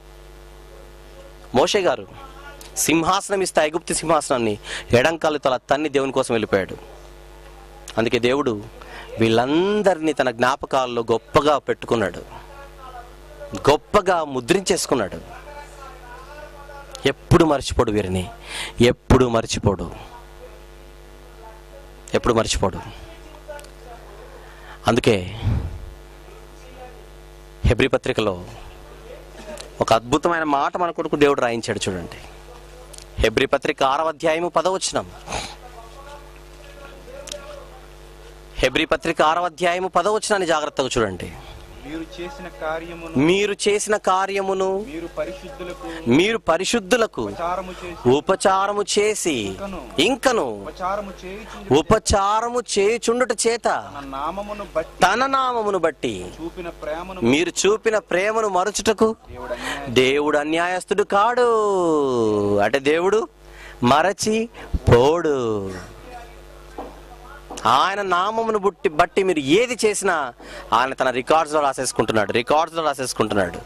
మోషే గారు సింహాసనం ఇస్తే ఐగుప్తి సింహాసనాన్ని ఎడంకాలు తల తన్ని దేవుని కోసం వెళ్ళిపోయాడు అందుకే దేవుడు వీళ్ళందరినీ తన జ్ఞాపకాల్లో గొప్పగా పెట్టుకున్నాడు గొప్పగా ముద్రించేసుకున్నాడు ఎప్పుడు మర్చిపోడు వీరిని ఎప్పుడు మర్చిపోడు ఎప్పుడు మర్చిపోడు అందుకే హెబ్రి పత్రికలో ఒక అద్భుతమైన మాట మన కొడుకు దేవుడు రాయించాడు చూడండి హెబ్రి పత్రిక ఆరవ అధ్యాయము పదవచనం హెబ్రి పత్రిక ఆరవ అధ్యాయము పదవచనాన్ని జాగ్రత్తగా చూడండి మీరు చేసిన కార్యమును మీరు చేసిన కార్యమును మీరు పరిశుద్ధులకు మీరు పరిశుద్ధులకు ఉపచారము చేసి ఉపచారము చేసి ఇంకను ఉపచారము చేయుచుండి ఉపచారము చేయుచుండుట చేత తన నామమును బట్టి తన నామమును బట్టి చూపిన ప్రేమను మీరు చూపిన ప్రేమను మరచుటకు దేవుడు అన్యాయం దేవుడు అన్యాయస్తుడు కాడు అంటే దేవుడు మరచి పోడు ఆయన నామమును బుట్టి బట్టి మీరు ఏది చేసినా ఆయన తన రికార్డ్స్లో రాసేసుకుంటున్నాడు రికార్డ్స్లో రాసేసుకుంటున్నాడు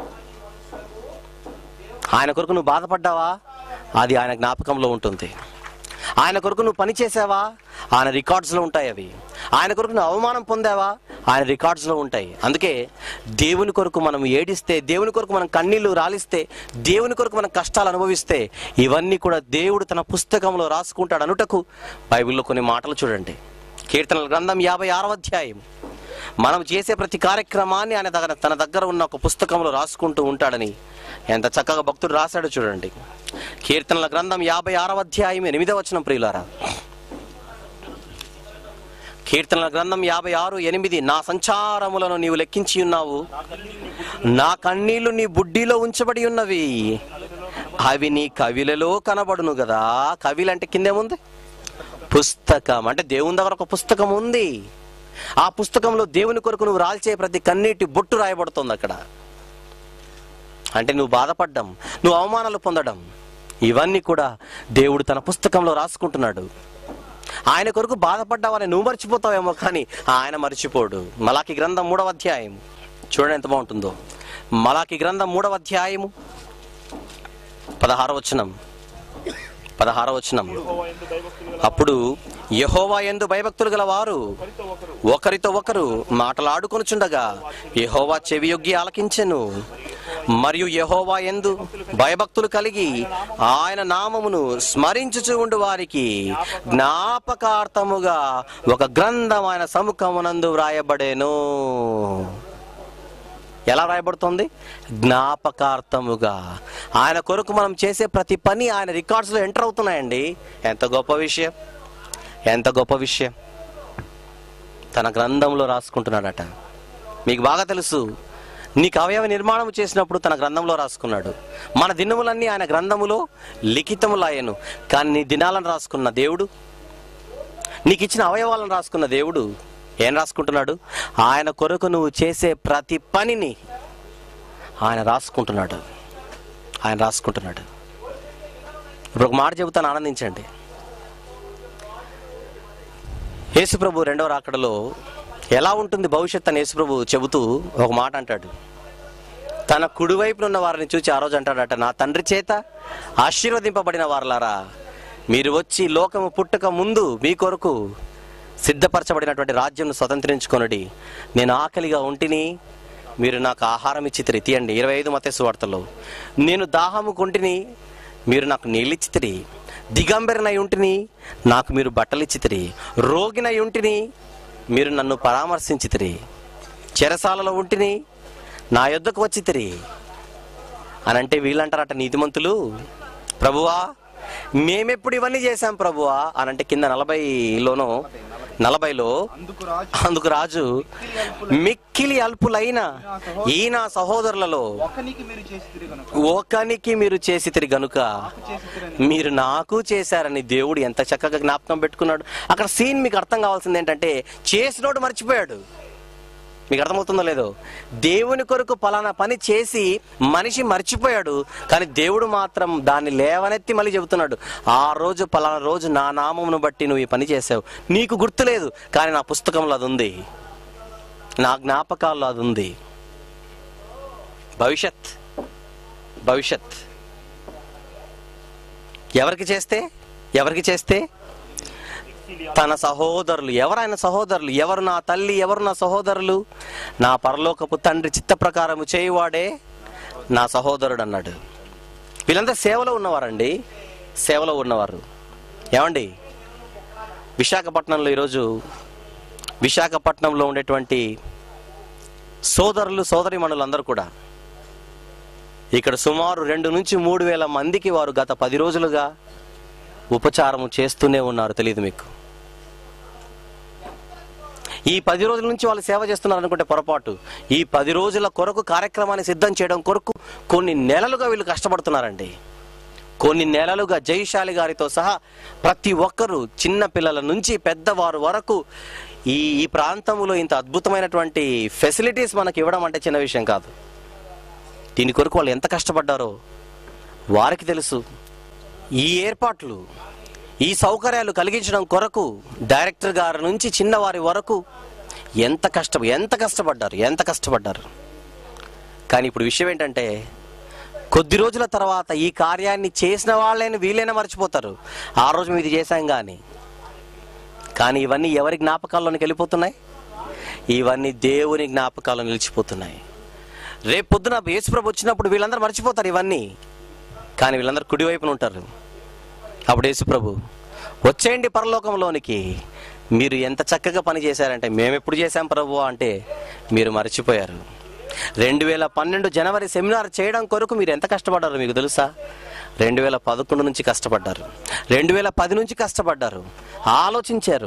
ఆయన కొరకు నువ్వు బాధపడ్డావా అది ఆయన జ్ఞాపకంలో ఉంటుంది ఆయన కొరకు నువ్వు పని చేసావా ఆయన రికార్డ్స్లో ఉంటాయి అవి ఆయన కొరకు నువ్వు అవమానం పొందావా ఆయన రికార్డ్స్లో ఉంటాయి అందుకే దేవుని కొరకు మనం ఏడిస్తే దేవుని కొరకు మనం కన్నీళ్లు రాలిస్తే దేవుని కొరకు మనం కష్టాలు అనుభవిస్తే ఇవన్నీ కూడా దేవుడు తన పుస్తకంలో రాసుకుంటాడు అనుటకు బైబిల్లో కొన్ని మాటలు చూడండి కీర్తనల గ్రంథం యాభై ఆరవ అధ్యాయం మనం చేసే ప్రతి కార్యక్రమాన్ని ఆయన దగ్గర తన దగ్గర ఉన్న ఒక పుస్తకంలో రాసుకుంటూ ఉంటాడని ఎంత చక్కగా భక్తుడు రాశాడో చూడండి కీర్తనల గ్రంథం యాభై ఆరవ అధ్యాయం ఎనిమిదవ వచనం ప్రియులారా కీర్తనల గ్రంథం యాభై ఆరు ఎనిమిది నా సంచారములను నీవు లెక్కించి ఉన్నావు నా కన్నీళ్లు నీ బుడ్డిలో ఉంచబడి ఉన్నవి అవి నీ కవిలలో కనబడును కదా కవిలు అంటే కిందేముంది పుస్తకం అంటే దేవుని దగ్గర ఒక పుస్తకం ఉంది ఆ పుస్తకంలో దేవుని కొరకు నువ్వు రాల్చే ప్రతి కన్నీటి బొట్టు రాయబడుతుంది అక్కడ అంటే నువ్వు బాధపడ్డం నువ్వు అవమానాలు పొందడం ఇవన్నీ కూడా దేవుడు తన పుస్తకంలో రాసుకుంటున్నాడు ఆయన కొరకు బాధపడ్డావని నువ్వు మర్చిపోతావేమో కానీ ఆయన మర్చిపోడు మలాకి గ్రంథం మూడవ అధ్యాయం చూడండి ఎంత బాగుంటుందో మలాకి గ్రంథం మూడవ అధ్యాయము పదహార వచనం పదహార వచనం యెహోవా యందు భయభక్తులు గల అప్పుడు యహోవా ఎందు భయభక్తులు గల వారు ఒకరితో ఒకరు ఒకరితో ఒకరు మాటలాడుకొనుచుండగా యహోవా చెవియొగ్గి ఆలకించెను మరియు యహోవా ఎందు భయభక్తులు కలిగి ఆయన నామమును స్మరించుచు ఉండు వారికి జ్ఞాపకార్థముగా ఒక గ్రంథం ఆయన సముఖమునందు వ్రాయబడేను ఎలా రాయబడుతుంది జ్ఞాపకార్థముగా ఆయన కొరకు మనం చేసే ప్రతి పని ఆయన రికార్డ్స్లో ఎంటర్ అవుతున్నాయండి ఎంత గొప్ప విషయం ఎంత గొప్ప విషయం తన గ్రంథంలో రాసుకుంటున్నాడట మీకు బాగా తెలుసు నీకు అవయవ నిర్మాణం చేసినప్పుడు తన గ్రంథంలో రాసుకున్నాడు మన దినములన్నీ ఆయన గ్రంథములో లిఖితములాయను కానీ నీ దినాలను రాసుకున్న దేవుడు నీకు ఇచ్చిన అవయవాలను రాసుకున్న దేవుడు ఏం రాసుకుంటున్నాడు ఆయన కొరకు నువ్వు చేసే ప్రతి పనిని ఆయన రాసుకుంటున్నాడు ఆయన రాసుకుంటున్నాడు ఇప్పుడు ఒక మాట చెబుతాను ఆనందించండి యేసుప్రభు రెండవ రాకడలో ఎలా ఉంటుంది భవిష్యత్ అని యేసుప్రభు చెబుతూ ఒక మాట అంటాడు తన కుడివైపున ఉన్న వారిని చూచి ఆ రోజు అంటాడట నా తండ్రి చేత ఆశీర్వదింపబడిన వారలారా మీరు వచ్చి లోకము పుట్టక ముందు మీ కొరకు సిద్ధపరచబడినటువంటి రాజ్యంను స్వతంత్రించుకొనడి నేను ఆకలిగా ఉంటిని మీరు నాకు ఆహారం ఇచ్చితిరి తీయండి ఇరవై ఐదు మతేసు వార్తలో నేను దాహము కొంటిని మీరు నాకు నీళ్ళిచ్చితిరి దిగంబరినై ఉంటిని నాకు మీరు బట్టలిచ్చితిరి రోగినై ఉంటిని మీరు నన్ను పరామర్శించితిరి చెరసాలలో ఉంటిని నా యొద్దకు వచ్చితిరి అని అంటే వీళ్ళంటారట నీతిమంతులు ప్రభువా మేమెప్పుడు ఇవన్నీ చేశాం ప్రభువా అని అంటే కింద నలభైలోనో నలభైలో అందుకు రాజు అందుకు రాజు మిక్కిలి అల్పులైన ఈ నా సహోదరులలో ఒకనికి మీరు చేసి తిరిగి కనుక ఒకనికి మీరు చేసి తిరిగి గనుక చేసి తిరిగి మీరు నాకు చేశారని దేవుడు ఎంత చక్కగా జ్ఞాపకం పెట్టుకున్నాడు అక్కడ సీన్ మీకు అర్థం కావాల్సింది ఏంటంటే చేసినోడు మర్చిపోయాడు మీకు అర్థమవుతుందో లేదో దేవుని కొరకు పలానా పని చేసి మనిషి మర్చిపోయాడు కానీ దేవుడు మాత్రం దాన్ని లేవనెత్తి మళ్ళీ చెబుతున్నాడు ఆ రోజు పలానా రోజు నా నామమును బట్టి నువ్వు ఈ పని చేసావు నీకు గుర్తులేదు కానీ నా పుస్తకంలో అది ఉంది నా జ్ఞాపకాల్లో అది ఉంది భవిష్యత్ భవిష్యత్ ఎవరికి చేస్తే ఎవరికి చేస్తే తన సహోదరులు ఎవరైన సహోదరులు ఎవరు నా తల్లి ఎవరు నా సహోదరులు నా పరలోకపు తండ్రి చిత్త ప్రకారము చేయువాడే నా సహోదరుడు అన్నాడు వీళ్ళంతా సేవలో ఉన్నవారండి సేవలో ఉన్నవారు ఏమండి విశాఖపట్నంలో ఈరోజు విశాఖపట్నంలో ఉండేటువంటి సోదరులు సోదరిమణులందరూ కూడా ఇక్కడ సుమారు రెండు నుంచి మూడు వేల మందికి వారు గత పది రోజులుగా ఉపచారము చేస్తూనే ఉన్నారు తెలియదు మీకు ఈ పది రోజుల నుంచి వాళ్ళు సేవ చేస్తున్నారు అనుకుంటే పొరపాటు ఈ పది రోజుల కొరకు కార్యక్రమాన్ని సిద్ధం చేయడం కొరకు కొన్ని నెలలుగా వీళ్ళు కష్టపడుతున్నారండి కొన్ని నెలలుగా జయశాలి గారితో సహా ప్రతి ఒక్కరూ చిన్న పిల్లల నుంచి పెద్దవారు వరకు ఈ ఈ ప్రాంతంలో ఇంత అద్భుతమైనటువంటి ఫెసిలిటీస్ మనకి ఇవ్వడం అంటే చిన్న విషయం కాదు దీని కొరకు వాళ్ళు ఎంత కష్టపడ్డారో వారికి తెలుసు ఈ ఏర్పాట్లు ఈ సౌకర్యాలు కలిగించడం కొరకు డైరెక్టర్ గారి నుంచి చిన్నవారి వరకు ఎంత కష్ట ఎంత కష్టపడ్డారు ఎంత కష్టపడ్డారు కానీ ఇప్పుడు విషయం ఏంటంటే కొద్ది రోజుల తర్వాత ఈ కార్యాన్ని చేసిన వాళ్ళైనా వీళ్ళైనా మర్చిపోతారు ఆ రోజు మేము ఇది చేశాం కానీ కానీ ఇవన్నీ ఎవరి జ్ఞాపకాల్లోనికి వెళ్ళిపోతున్నాయి ఇవన్నీ దేవుని జ్ఞాపకాల్లో నిలిచిపోతున్నాయి రేపు పొద్దున యేసుప్రభు వచ్చినప్పుడు వీళ్ళందరూ మర్చిపోతారు ఇవన్నీ కానీ వీళ్ళందరూ కుడివైపున ఉంటారు అప్పుడు యేసుప్రభు వచ్చేయండి పరలోకంలోనికి మీరు ఎంత చక్కగా పని చేశారంటే మేము ఎప్పుడు చేశాం ప్రభు అంటే మీరు మర్చిపోయారు రెండు వేల పన్నెండు జనవరి సెమినార్ చేయడం కొరకు మీరు ఎంత కష్టపడ్డారో మీకు తెలుసా రెండు వేల పదకొండు నుంచి కష్టపడ్డారు రెండు వేల పది నుంచి కష్టపడ్డారు ఆలోచించారు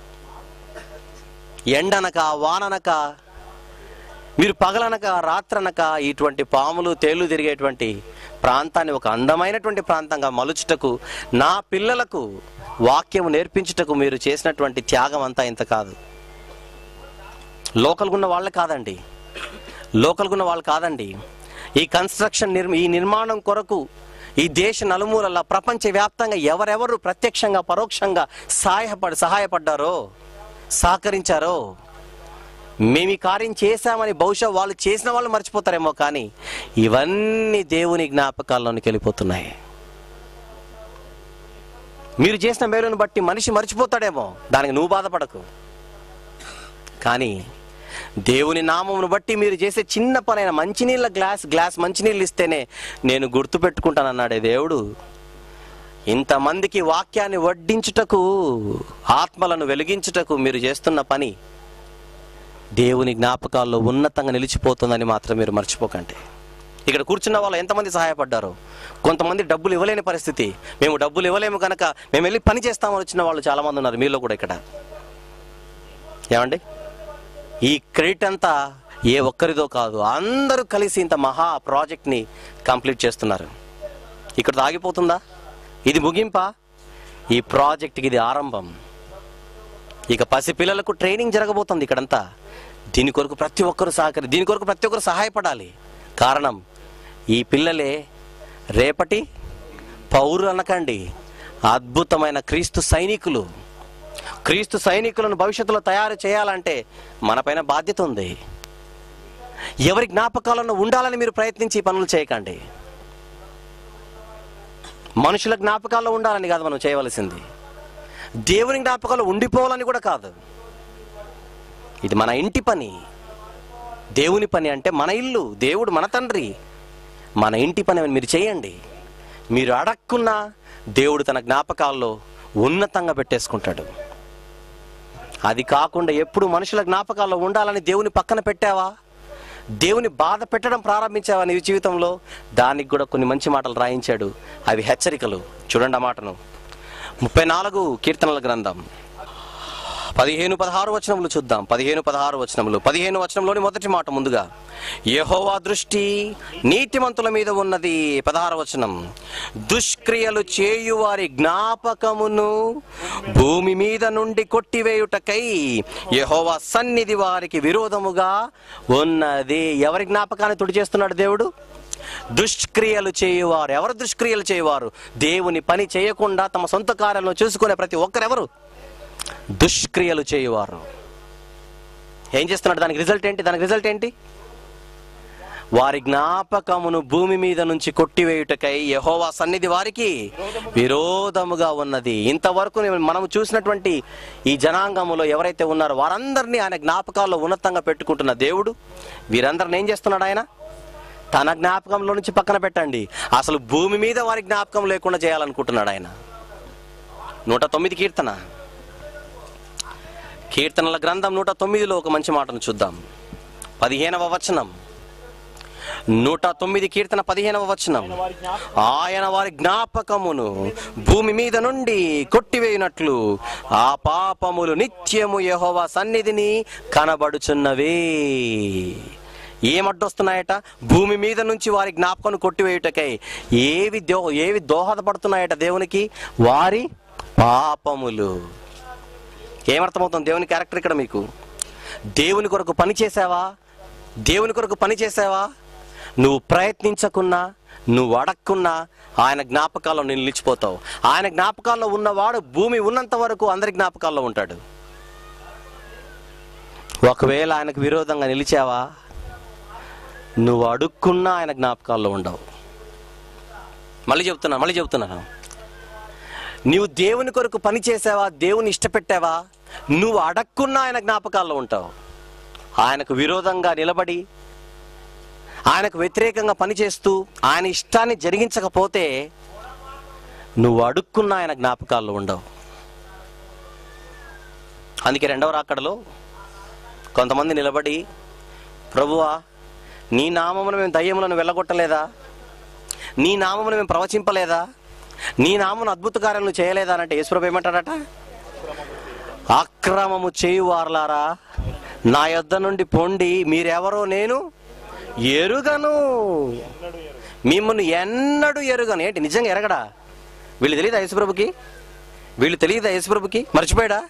ఎండనక వాననక మీరు పగలనక రాత్రనక ఇటువంటి పాములు తేళ్లు తిరిగేటువంటి ప్రాంతాన్ని ఒక అందమైనటువంటి ప్రాంతంగా మలుచుటకు నా పిల్లలకు వాక్యము నేర్పించుటకు మీరు చేసినటువంటి త్యాగం అంతా ఇంత కాదు లోకల్గున్న వాళ్ళే కాదండి లోకల్గున్న వాళ్ళు కాదండి ఈ కన్స్ట్రక్షన్ నిర్మ ఈ నిర్మాణం కొరకు ఈ దేశ నలుమూలల ప్రపంచవ్యాప్తంగా ఎవరెవరు ప్రత్యక్షంగా పరోక్షంగా సహాయపడి సహాయపడ్డారో సహకరించారో మేము ఈ కార్యం చేశామని బహుశా వాళ్ళు చేసిన వాళ్ళు మర్చిపోతారేమో కానీ ఇవన్నీ దేవుని జ్ఞాపకాల్లోనికి వెళ్ళిపోతున్నాయి మీరు చేసిన మేలును బట్టి మనిషి మర్చిపోతాడేమో దానికి నువ్వు బాధపడకు కానీ దేవుని నామమును బట్టి మీరు చేసే చిన్న పనైన మంచినీళ్ళ గ్లాస్ గ్లాస్ మంచినీళ్ళు ఇస్తేనే నేను గుర్తు పెట్టుకుంటానన్నాడే దేవుడు ఇంతమందికి వాక్యాన్ని వడ్డించుటకు ఆత్మలను వెలిగించుటకు మీరు చేస్తున్న పని దేవుని జ్ఞాపకాల్లో ఉన్నతంగా నిలిచిపోతుందని మాత్రం మీరు మర్చిపోకండి ఇక్కడ కూర్చున్న వాళ్ళు ఎంతమంది సహాయపడ్డారు కొంతమంది డబ్బులు ఇవ్వలేని పరిస్థితి మేము డబ్బులు ఇవ్వలేము కనుక మేము వెళ్ళి పని చేస్తామని వచ్చిన వాళ్ళు చాలామంది ఉన్నారు మీలో కూడా ఇక్కడ ఏమండి ఈ క్రెడిట్ అంతా ఏ ఒక్కరిదో కాదు అందరూ కలిసి ఇంత మహా ప్రాజెక్ట్ని కంప్లీట్ చేస్తున్నారు ఇక్కడ ఆగిపోతుందా ఇది ముగింపా ఈ ప్రాజెక్ట్కి ఇది ఆరంభం ఇక పసిపిల్లలకు ట్రైనింగ్ జరగబోతుంది ఇక్కడంతా దీని కొరకు ప్రతి ఒక్కరు సహకరి దీని కొరకు ప్రతి ఒక్కరు సహాయపడాలి కారణం ఈ పిల్లలే రేపటి పౌరులు అనకండి అద్భుతమైన క్రీస్తు సైనికులు క్రీస్తు సైనికులను భవిష్యత్తులో తయారు చేయాలంటే మనపైన బాధ్యత ఉంది ఎవరి జ్ఞాపకాలను ఉండాలని మీరు ప్రయత్నించి ఈ పనులు చేయకండి మనుషుల జ్ఞాపకాల్లో ఉండాలని కాదు మనం చేయవలసింది దేవుని జ్ఞాపకాలు ఉండిపోవాలని కూడా కాదు ఇది మన ఇంటి పని దేవుని పని అంటే మన ఇల్లు దేవుడు మన తండ్రి మన ఇంటి పని అని మీరు చేయండి మీరు అడక్కున్నా దేవుడు తన జ్ఞాపకాల్లో ఉన్నతంగా పెట్టేసుకుంటాడు అది కాకుండా ఎప్పుడు మనుషుల జ్ఞాపకాల్లో ఉండాలని దేవుని పక్కన పెట్టావా దేవుని బాధ పెట్టడం ప్రారంభించావా నీ జీవితంలో దానికి కూడా కొన్ని మంచి మాటలు రాయించాడు అవి హెచ్చరికలు చూడండి ఆ మాటను ముప్పై నాలుగు కీర్తనల గ్రంథం పదిహేను పదహారు వచనములు చూద్దాం పదిహేను పదహారు వచనములు పదిహేను వచనంలోని మొదటి మాట ముందుగా యెహోవా దృష్టి నీతిమంతుల మీద ఉన్నది పదహారు వచనం దుష్క్రియలు చేయువారి జ్ఞాపకమును భూమి మీద నుండి కొట్టివేయుటకై యెహోవా సన్నిధి వారికి విరోధముగా ఉన్నది ఎవరి జ్ఞాపకాన్ని తుడి చేస్తున్నాడు దేవుడు దుష్క్రియలు చేయువారు ఎవరు దుష్క్రియలు చేయువారు దేవుని పని చేయకుండా తమ సొంత కార్యాలను చూసుకునే ప్రతి ఒక్కరెవరు దుష్క్రియలు చేయువారు ఏం చేస్తున్నాడు దానికి రిజల్ట్ ఏంటి దానికి రిజల్ట్ ఏంటి వారి జ్ఞాపకమును భూమి మీద నుంచి కొట్టివేయుటకై యహోవా సన్నిధి వారికి విరోధముగా ఉన్నది ఇంతవరకు మనం చూసినటువంటి ఈ జనాంగములో ఎవరైతే ఉన్నారో వారందరినీ ఆయన జ్ఞాపకాల్లో ఉన్నతంగా పెట్టుకుంటున్న దేవుడు వీరందరిని ఏం చేస్తున్నాడు ఆయన తన జ్ఞాపకంలో నుంచి పక్కన పెట్టండి అసలు భూమి మీద వారి జ్ఞాపకం లేకుండా చేయాలనుకుంటున్నాడు ఆయన నూట తొమ్మిది కీర్తన కీర్తనల గ్రంథం నూట తొమ్మిదిలో ఒక మంచి మాటను చూద్దాం పదిహేనవ వచనం నూట తొమ్మిది కీర్తన పదిహేనవ వచనం ఆయన వారి జ్ఞాపకమును భూమి మీద నుండి కొట్టివేయునట్లు ఆ పాపములు నిత్యము యెహోవా సన్నిధిని కనబడుచున్నవే ఏమడ్డొస్తున్నాయట భూమి మీద నుంచి వారి జ్ఞాపకం కొట్టివేయుటకై ఏవి దో ఏవి దోహదపడుతున్నాయట దేవునికి వారి పాపములు ఏమర్థమవుతుంది దేవుని క్యారెక్టర్ ఇక్కడ మీకు దేవుని కొరకు పని చేసావా దేవుని కొరకు పని చేసావా నువ్వు ప్రయత్నించకున్నా నువ్వు అడక్కున్నా ఆయన జ్ఞాపకాల్లో నేను నిలిచిపోతావు ఆయన జ్ఞాపకాల్లో ఉన్నవాడు భూమి ఉన్నంత వరకు అందరి జ్ఞాపకాల్లో ఉంటాడు ఒకవేళ ఆయనకు విరోధంగా నిలిచావా నువ్వు అడుక్కున్నా ఆయన జ్ఞాపకాల్లో ఉండవు మళ్ళీ చెప్తున్నా మళ్ళీ చెప్తున్నాను నీవు దేవుని కొరకు పని చేసావా దేవుని ఇష్టపెట్టావా నువ్వు అడక్కున్నా ఆయన జ్ఞాపకాల్లో ఉంటావు ఆయనకు విరోధంగా నిలబడి ఆయనకు వ్యతిరేకంగా పనిచేస్తూ ఆయన ఇష్టాన్ని జరిగించకపోతే నువ్వు అడుక్కున్న ఆయన జ్ఞాపకాల్లో ఉండవు అందుకే రెండవ రాకడలో కొంతమంది నిలబడి ప్రభువా నీ నామమును మేము దయ్యములను వెళ్ళగొట్టలేదా నీ నామమును మేము ప్రవచింపలేదా నీ నామమును అద్భుత కార్యాలను చేయలేదా అంటే యేసుప్రభు ఏమంటాడట అక్రమము చేయువారులారా నా యొద్ద నుండి పొండి మీరెవరో నేను ఎరుగను మిమ్మల్ని ఎన్నడూ ఎరుగను ఏంటి నిజంగా ఎరగడా వీళ్ళు తెలియదా యేసుప్రభుకి వీళ్ళు తెలియదా యేసుప్రభుకి మర్చిపోయాడా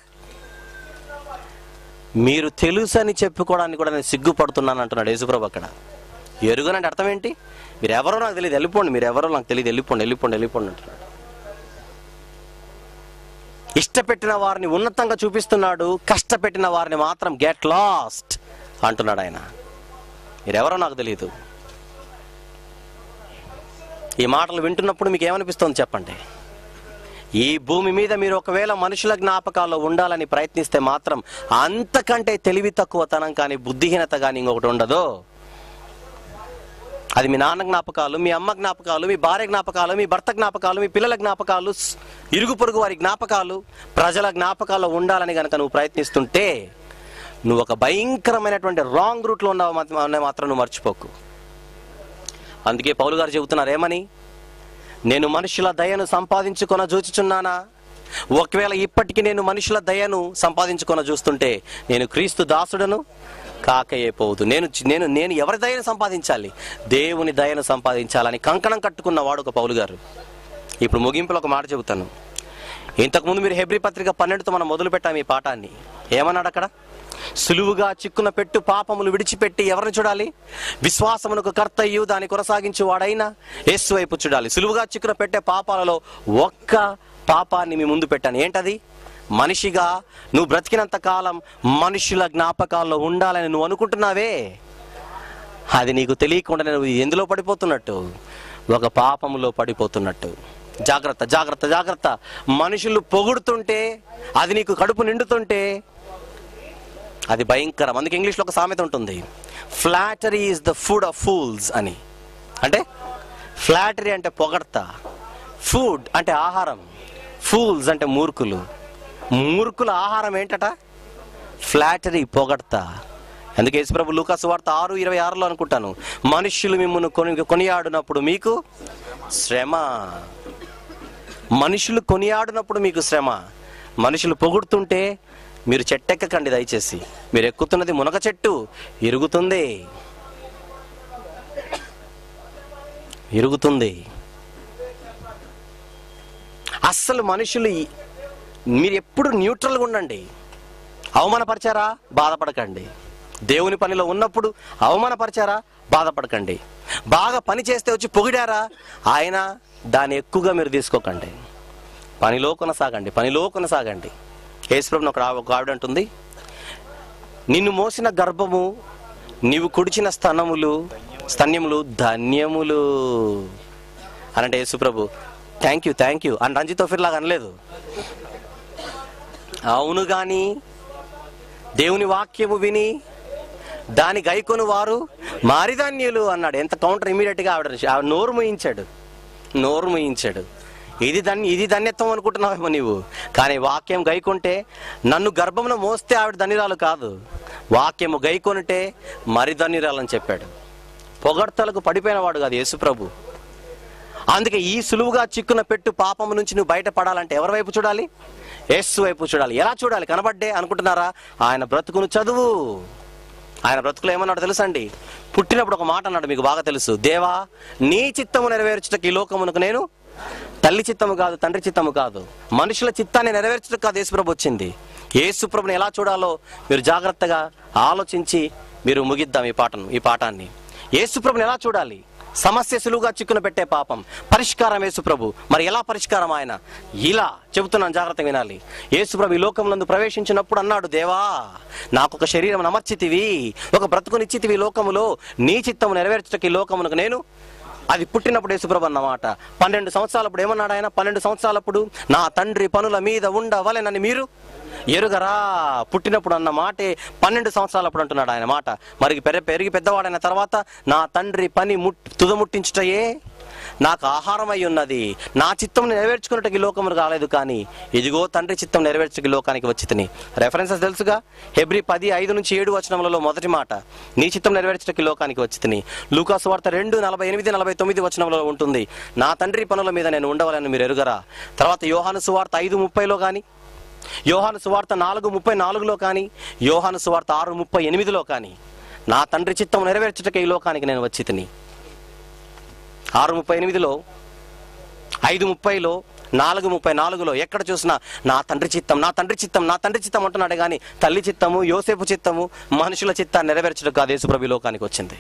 మీరు తెలుసని చెప్పుకోవడానికి కూడా నేను సిగ్గుపడుతున్నాను అంటున్నాడు యేసుప్రభు అక్కడ ఎరుగనంటే అర్థం ఏంటి మీరు ఎవరో నాకు తెలియదు వెళ్ళిపోండి మీరు ఎవరో నాకు తెలియదు వెళ్ళిపోండి వెళ్ళిపోండి వెళ్ళిపోండి అంటున్నాడు ఇష్టపెట్టిన వారిని ఉన్నతంగా చూపిస్తున్నాడు కష్టపెట్టిన వారిని మాత్రం గెట్ లాస్ట్ అంటున్నాడు ఆయన మీరెవరో నాకు తెలియదు ఈ మాటలు వింటున్నప్పుడు మీకు ఏమనిపిస్తుంది చెప్పండి ఈ భూమి మీద మీరు ఒకవేళ మనుషుల జ్ఞాపకాల్లో ఉండాలని ప్రయత్నిస్తే మాత్రం అంతకంటే తెలివి తక్కువతనం కానీ బుద్ధిహీనత కానీ ఇంకొకటి ఉండదు అది మీ నాన్న జ్ఞాపకాలు మీ అమ్మ జ్ఞాపకాలు మీ భార్య జ్ఞాపకాలు మీ భర్త జ్ఞాపకాలు మీ పిల్లల జ్ఞాపకాలు స్- ఇరుగు పొరుగు వారి జ్ఞాపకాలు ప్రజల జ్ఞాపకాల్లో ఉండాలని గనక నువ్వు ప్రయత్నిస్తుంటే నువ్వు ఒక భయంకరమైనటువంటి రాంగ్ రూట్లో ఉన్నావు మాత్రం అనే మాత్రం నువ్వు మర్చిపోకు అందుకే పౌలు గారు చెబుతున్నారు ఏమని నేను మనుషుల దయను సంపాదించుకొన చూచుచున్నానా ఒకవేళ ఇప్పటికి నేను మనుషుల దయను సంపాదించుకొన చూస్తుంటే నేను క్రీస్తు దాసుడను కాకయేపోవద్దు నేను నేను నేను ఎవరి దయను సంపాదించాలి దేవుని దయను సంపాదించాలని కంకణం కట్టుకున్నవాడు ఒక పౌలు గారు ఇప్పుడు ముగింపులో ఒక మాట చెబుతాను ఇంతకుముందు మీరు హెబ్రి పత్రిక పన్నెండుతో మనం మొదలు పెట్టాం ఈ పాఠాన్ని ఏమన్నాడు అక్కడ సులువుగా చిక్కున పెట్టు పాపములు విడిచిపెట్టి ఎవరిని చూడాలి విశ్వాసమునకు కర్తయ్యు దాన్ని కొనసాగించు వాడైనా యేసు వైపు చూడాలి సులువుగా చిక్కున పెట్టే పాపాలలో ఒక్క పాపాన్ని మీ ముందు పెట్టాను ఏంటది మనిషిగా నువ్వు బ్రతికినంత కాలం మనుషుల జ్ఞాపకాల్లో ఉండాలని నువ్వు అనుకుంటున్నావే అది నీకు తెలియకుండా నువ్వు ఎందులో పడిపోతున్నట్టు ఒక పాపములో పడిపోతున్నట్టు జాగ్రత్త జాగ్రత్త జాగ్రత్త మనుషులు పొగుడుతుంటే అది నీకు కడుపు నిండుతుంటే అది భయంకరం అందుకే ఇంగ్లీష్లో ఒక సామెత ఉంటుంది flattery is the food of fools అని అంటే ఫ్లాటరీ అంటే పొగడ్త ఫుడ్ అంటే ఆహారం ఫూల్స్ అంటే మూర్ఖులు మూర్ఖుల ఆహారం ఏంటట ఫ్లాటరీ పొగడ్త అందుకే యేసుప్రభు లూకాసు వార్త ఆరు ఇరవై ఆరులో అనుకుంటాను మనుష్యులు మిమ్మల్ని కొని కొనియాడినప్పుడు మీకు శ్రమ మనుషులు కొనియాడినప్పుడు మీకు శ్రమ మనుషులు పొగుడుతుంటే మీరు చెట్టెక్కకండి దయచేసి మీరు ఎక్కుతున్నది మునగ చెట్టు ఇరుగుతుంది ఇరుగుతుంది అస్సలు మనుషులు ఈ- మీరు ఎప్పుడు న్యూట్రల్గా ఉండండి అవమానపరిచారా బాధపడకండి దేవుని పనిలో ఉన్నప్పుడు అవమానపరిచారా బాధపడకండి బాగా పని చేస్తే వచ్చి పొగిడారా ఆయన దాన్ని ఎక్కువగా మీరు తీసుకోకండి పనిలో కొనసాగండి పనిలో కొనసాగండి యేసుప్రభుని ఒక ఆవి- ఒక ఆవిడ అంటుంది నిన్ను మోసిన గర్భము నీవు కుడిచిన స్తనములు స్తన్యములు ధన్యములు అనంటే యేసుప్రభు థ్యాంక్ యూ థ్యాంక్ యూ అని రంజిత్ లాగా అనలేదు అవును గాని దేవుని వాక్యము విని దాని గైకొని వారు మారిధాన్యులు అన్నాడు ఎంత కౌంటర్ ఇమీడియట్ గా ఆవిడ ఆవిడ నోరు ముయించాడు నోరు ముయించాడు ఇది ధన్య ఇది ధన్యత్వం అనుకుంటున్నావేమో నీవు కానీ వాక్యం గైకుంటే నన్ను గర్భమున మోస్తే ఆవిడ ధన్యురాలు కాదు వాక్యము గైకొనిటే మరి ధన్యురాలని చెప్పాడు పొగడ్తలకు పడిపోయిన వాడు కాదు యేసుప్రభు అందుకే ఈ సులువుగా చిక్కున పెట్టు పాపం నుంచి నువ్వు బయటపడాలంటే ఎవరి వైపు చూడాలి యేసు వైపు చూడాలి ఎలా చూడాలి కనబడ్డే అనుకుంటున్నారా ఆయన బ్రతుకును చదువు ఆయన బ్రతుకులో ఏమన్నాడు తెలుసండి పుట్టినప్పుడు ఒక మాట అన్నాడు మీకు బాగా తెలుసు దేవా నీ చిత్తము నెరవేర్చుటకు ఈ లోకమునకు నేను తల్లి చిత్తము కాదు తండ్రి చిత్తము కాదు మనుషుల చిత్తాన్ని నెరవేర్చుటకు కాదు యేసుప్రభు వచ్చింది యేసుప్రభుని ఎలా చూడాలో మీరు జాగ్రత్తగా ఆలోచించి మీరు ముగిద్దాం ఈ పాటను ఈ పాఠాన్ని యేసుప్రభుని ఎలా చూడాలి సమస్య సులువుగా చిక్కున పెట్టే పాపం పరిష్కారం యేసుప్రభు మరి ఎలా పరిష్కారం ఆయన ఇలా చెబుతున్నాను జాగ్రత్త వినాలి యేసుప్రభు ఈ లోకంలో ప్రవేశించినప్పుడు అన్నాడు దేవా నాకు ఒక శరీరం అమర్చితివి ఒక బ్రతుకునిచ్చితివి ఈ లోకములో నీ చిత్తము నెరవేర్చుటకి ఈ లోకమునకు నేను అది పుట్టినప్పుడు యేసుప్రభు అన్నమాట పన్నెండు సంవత్సరాలప్పుడు ఏమన్నాడు ఆయన పన్నెండు సంవత్సరాలప్పుడు నా తండ్రి పనుల మీద ఉండవలెనని మీరు ఎరుగరా పుట్టినప్పుడు అన్న మాటే పన్నెండు సంవత్సరాలప్పుడు అంటున్నాడు ఆయన మాట మరి పెరి పెరిగి పెద్దవాడైన తర్వాత నా తండ్రి పని ముట్ తుదముట్టించుటయే నాకు ఆహారం అయి ఉన్నది నా చిత్తం నెరవేర్చుకున్నట్టుకి ఈ లోకమును రాలేదు కానీ ఇదిగో తండ్రి చిత్తం నెరవేర్చుకి లోకానికి వచ్చి తిని రెఫరెన్సెస్ తెలుసుగా హెబ్రి పది ఐదు నుంచి ఏడు వచనములలో మొదటి మాట నీ చిత్తం నెరవేర్చుటకి లోకానికి వచ్చి తిని లూకాసు వార్త రెండు నలభై ఎనిమిది నలభై తొమ్మిది వచనములలో ఉంటుంది నా తండ్రి పనుల మీద నేను ఉండవాలని మీరు ఎరుగరా తర్వాత యోహాను సువార్త ఐదు ముప్పైలో కానీ యోహాను సువార్త నాలుగు ముప్పై నాలుగులో కానీ యోహాను సువార్త ఆరు ముప్పై ఎనిమిదిలో కానీ నా తండ్రి చిత్తం నెరవేర్చుటకి ఈ లోకానికి నేను వచ్చి తిని ఆరు ముప్పై ఎనిమిదిలో ఐదు ముప్పైలో నాలుగు ముప్పై నాలుగులో ఎక్కడ చూసినా నా తండ్రి చిత్తం నా తండ్రి చిత్తం నా తండ్రి చిత్తం అంటున్నాడు కానీ తల్లి చిత్తము యోసేపు చిత్తము మనుషుల చిత్తాన్ని నెరవేర్చడం కాదు యేసుప్రభు ఈ లోకానికి వచ్చింది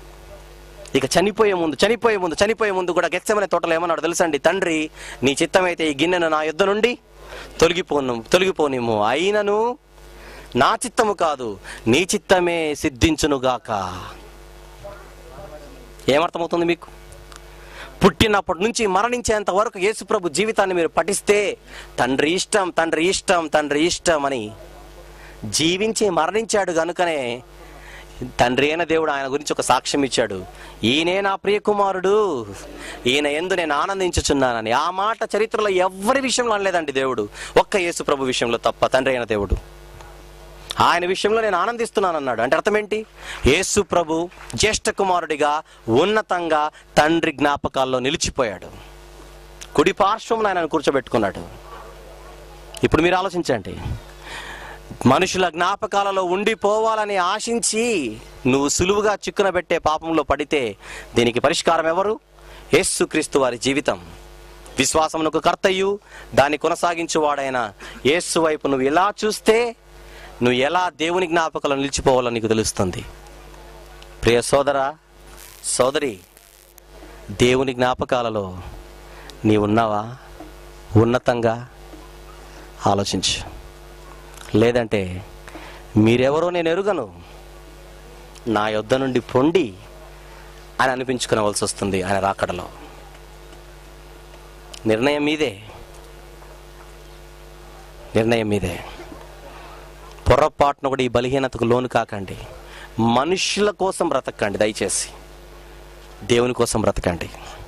ఇక చనిపోయే ముందు చనిపోయే ముందు చనిపోయే ముందు కూడా గెచ్చమనే తోటలో ఏమన్నాడు తెలుసండి తండ్రి నీ చిత్తమైతే ఈ గిన్నెను నా యుద్ధ నుండి తొలగిపోను తొలగిపోనిము అయినను నా చిత్తము కాదు నీ చిత్తమే సిద్ధించునుగాక ఏమర్థమవుతుంది మీకు పుట్టినప్పటి నుంచి మరణించేంత వరకు యేసుప్రభు జీవితాన్ని మీరు పఠిస్తే తండ్రి ఇష్టం తండ్రి ఇష్టం తండ్రి ఇష్టం అని జీవించి మరణించాడు గనుకనే తండ్రి అయిన దేవుడు ఆయన గురించి ఒక సాక్ష్యం ఇచ్చాడు ఈయనే నా ప్రియకుమారుడు ఈయన ఎందు నేను ఆనందించుచున్నానని ఆ మాట చరిత్రలో ఎవరి విషయంలో అనలేదండి దేవుడు ఒక్క యేసు ప్రభు విషయంలో తప్ప తండ్రి అయిన దేవుడు ఆయన విషయంలో నేను ఆనందిస్తున్నాను అన్నాడు అంటే అర్థం ఏంటి యేసు ప్రభు జ్యేష్ఠ కుమారుడిగా ఉన్నతంగా తండ్రి జ్ఞాపకాల్లో నిలిచిపోయాడు కుడి పార్శ్వం ఆయన కూర్చోబెట్టుకున్నాడు ఇప్పుడు మీరు ఆలోచించండి మనుషుల జ్ఞాపకాలలో ఉండిపోవాలని ఆశించి నువ్వు సులువుగా చిక్కున పెట్టే పాపంలో పడితే దీనికి పరిష్కారం ఎవరు యేసుక్రీస్తు వారి జీవితం విశ్వాసమునకు కర్తయ్యు దాన్ని కొనసాగించువాడైన యేసు వైపు నువ్వు ఎలా చూస్తే నువ్వు ఎలా దేవుని జ్ఞాపకాలు నిలిచిపోవాలో నీకు తెలుస్తుంది ప్రియ సోదరా సోదరి దేవుని జ్ఞాపకాలలో నీవున్నావా ఉన్నతంగా ఆలోచించు లేదంటే మీరెవరో నేను ఎరుగను నా యొద్ద నుండి పొండి అని అనిపించుకునవలసి వస్తుంది ఆయన రాకడలో నిర్ణయం మీదే నిర్ణయం మీదే పొరపాటున కూడా ఈ బలహీనతకు లోను కాకండి మనుషుల కోసం బ్రతకండి దయచేసి దేవుని కోసం బ్రతకండి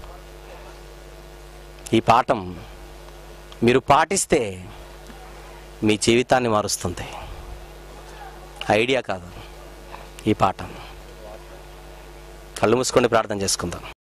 ఈ పాఠం మీరు పాటిస్తే మీ జీవితాన్ని మారుస్తుంది ఐడియా కాదు ఈ పాఠం కళ్ళు మూసుకొని ప్రార్థన చేసుకుందాం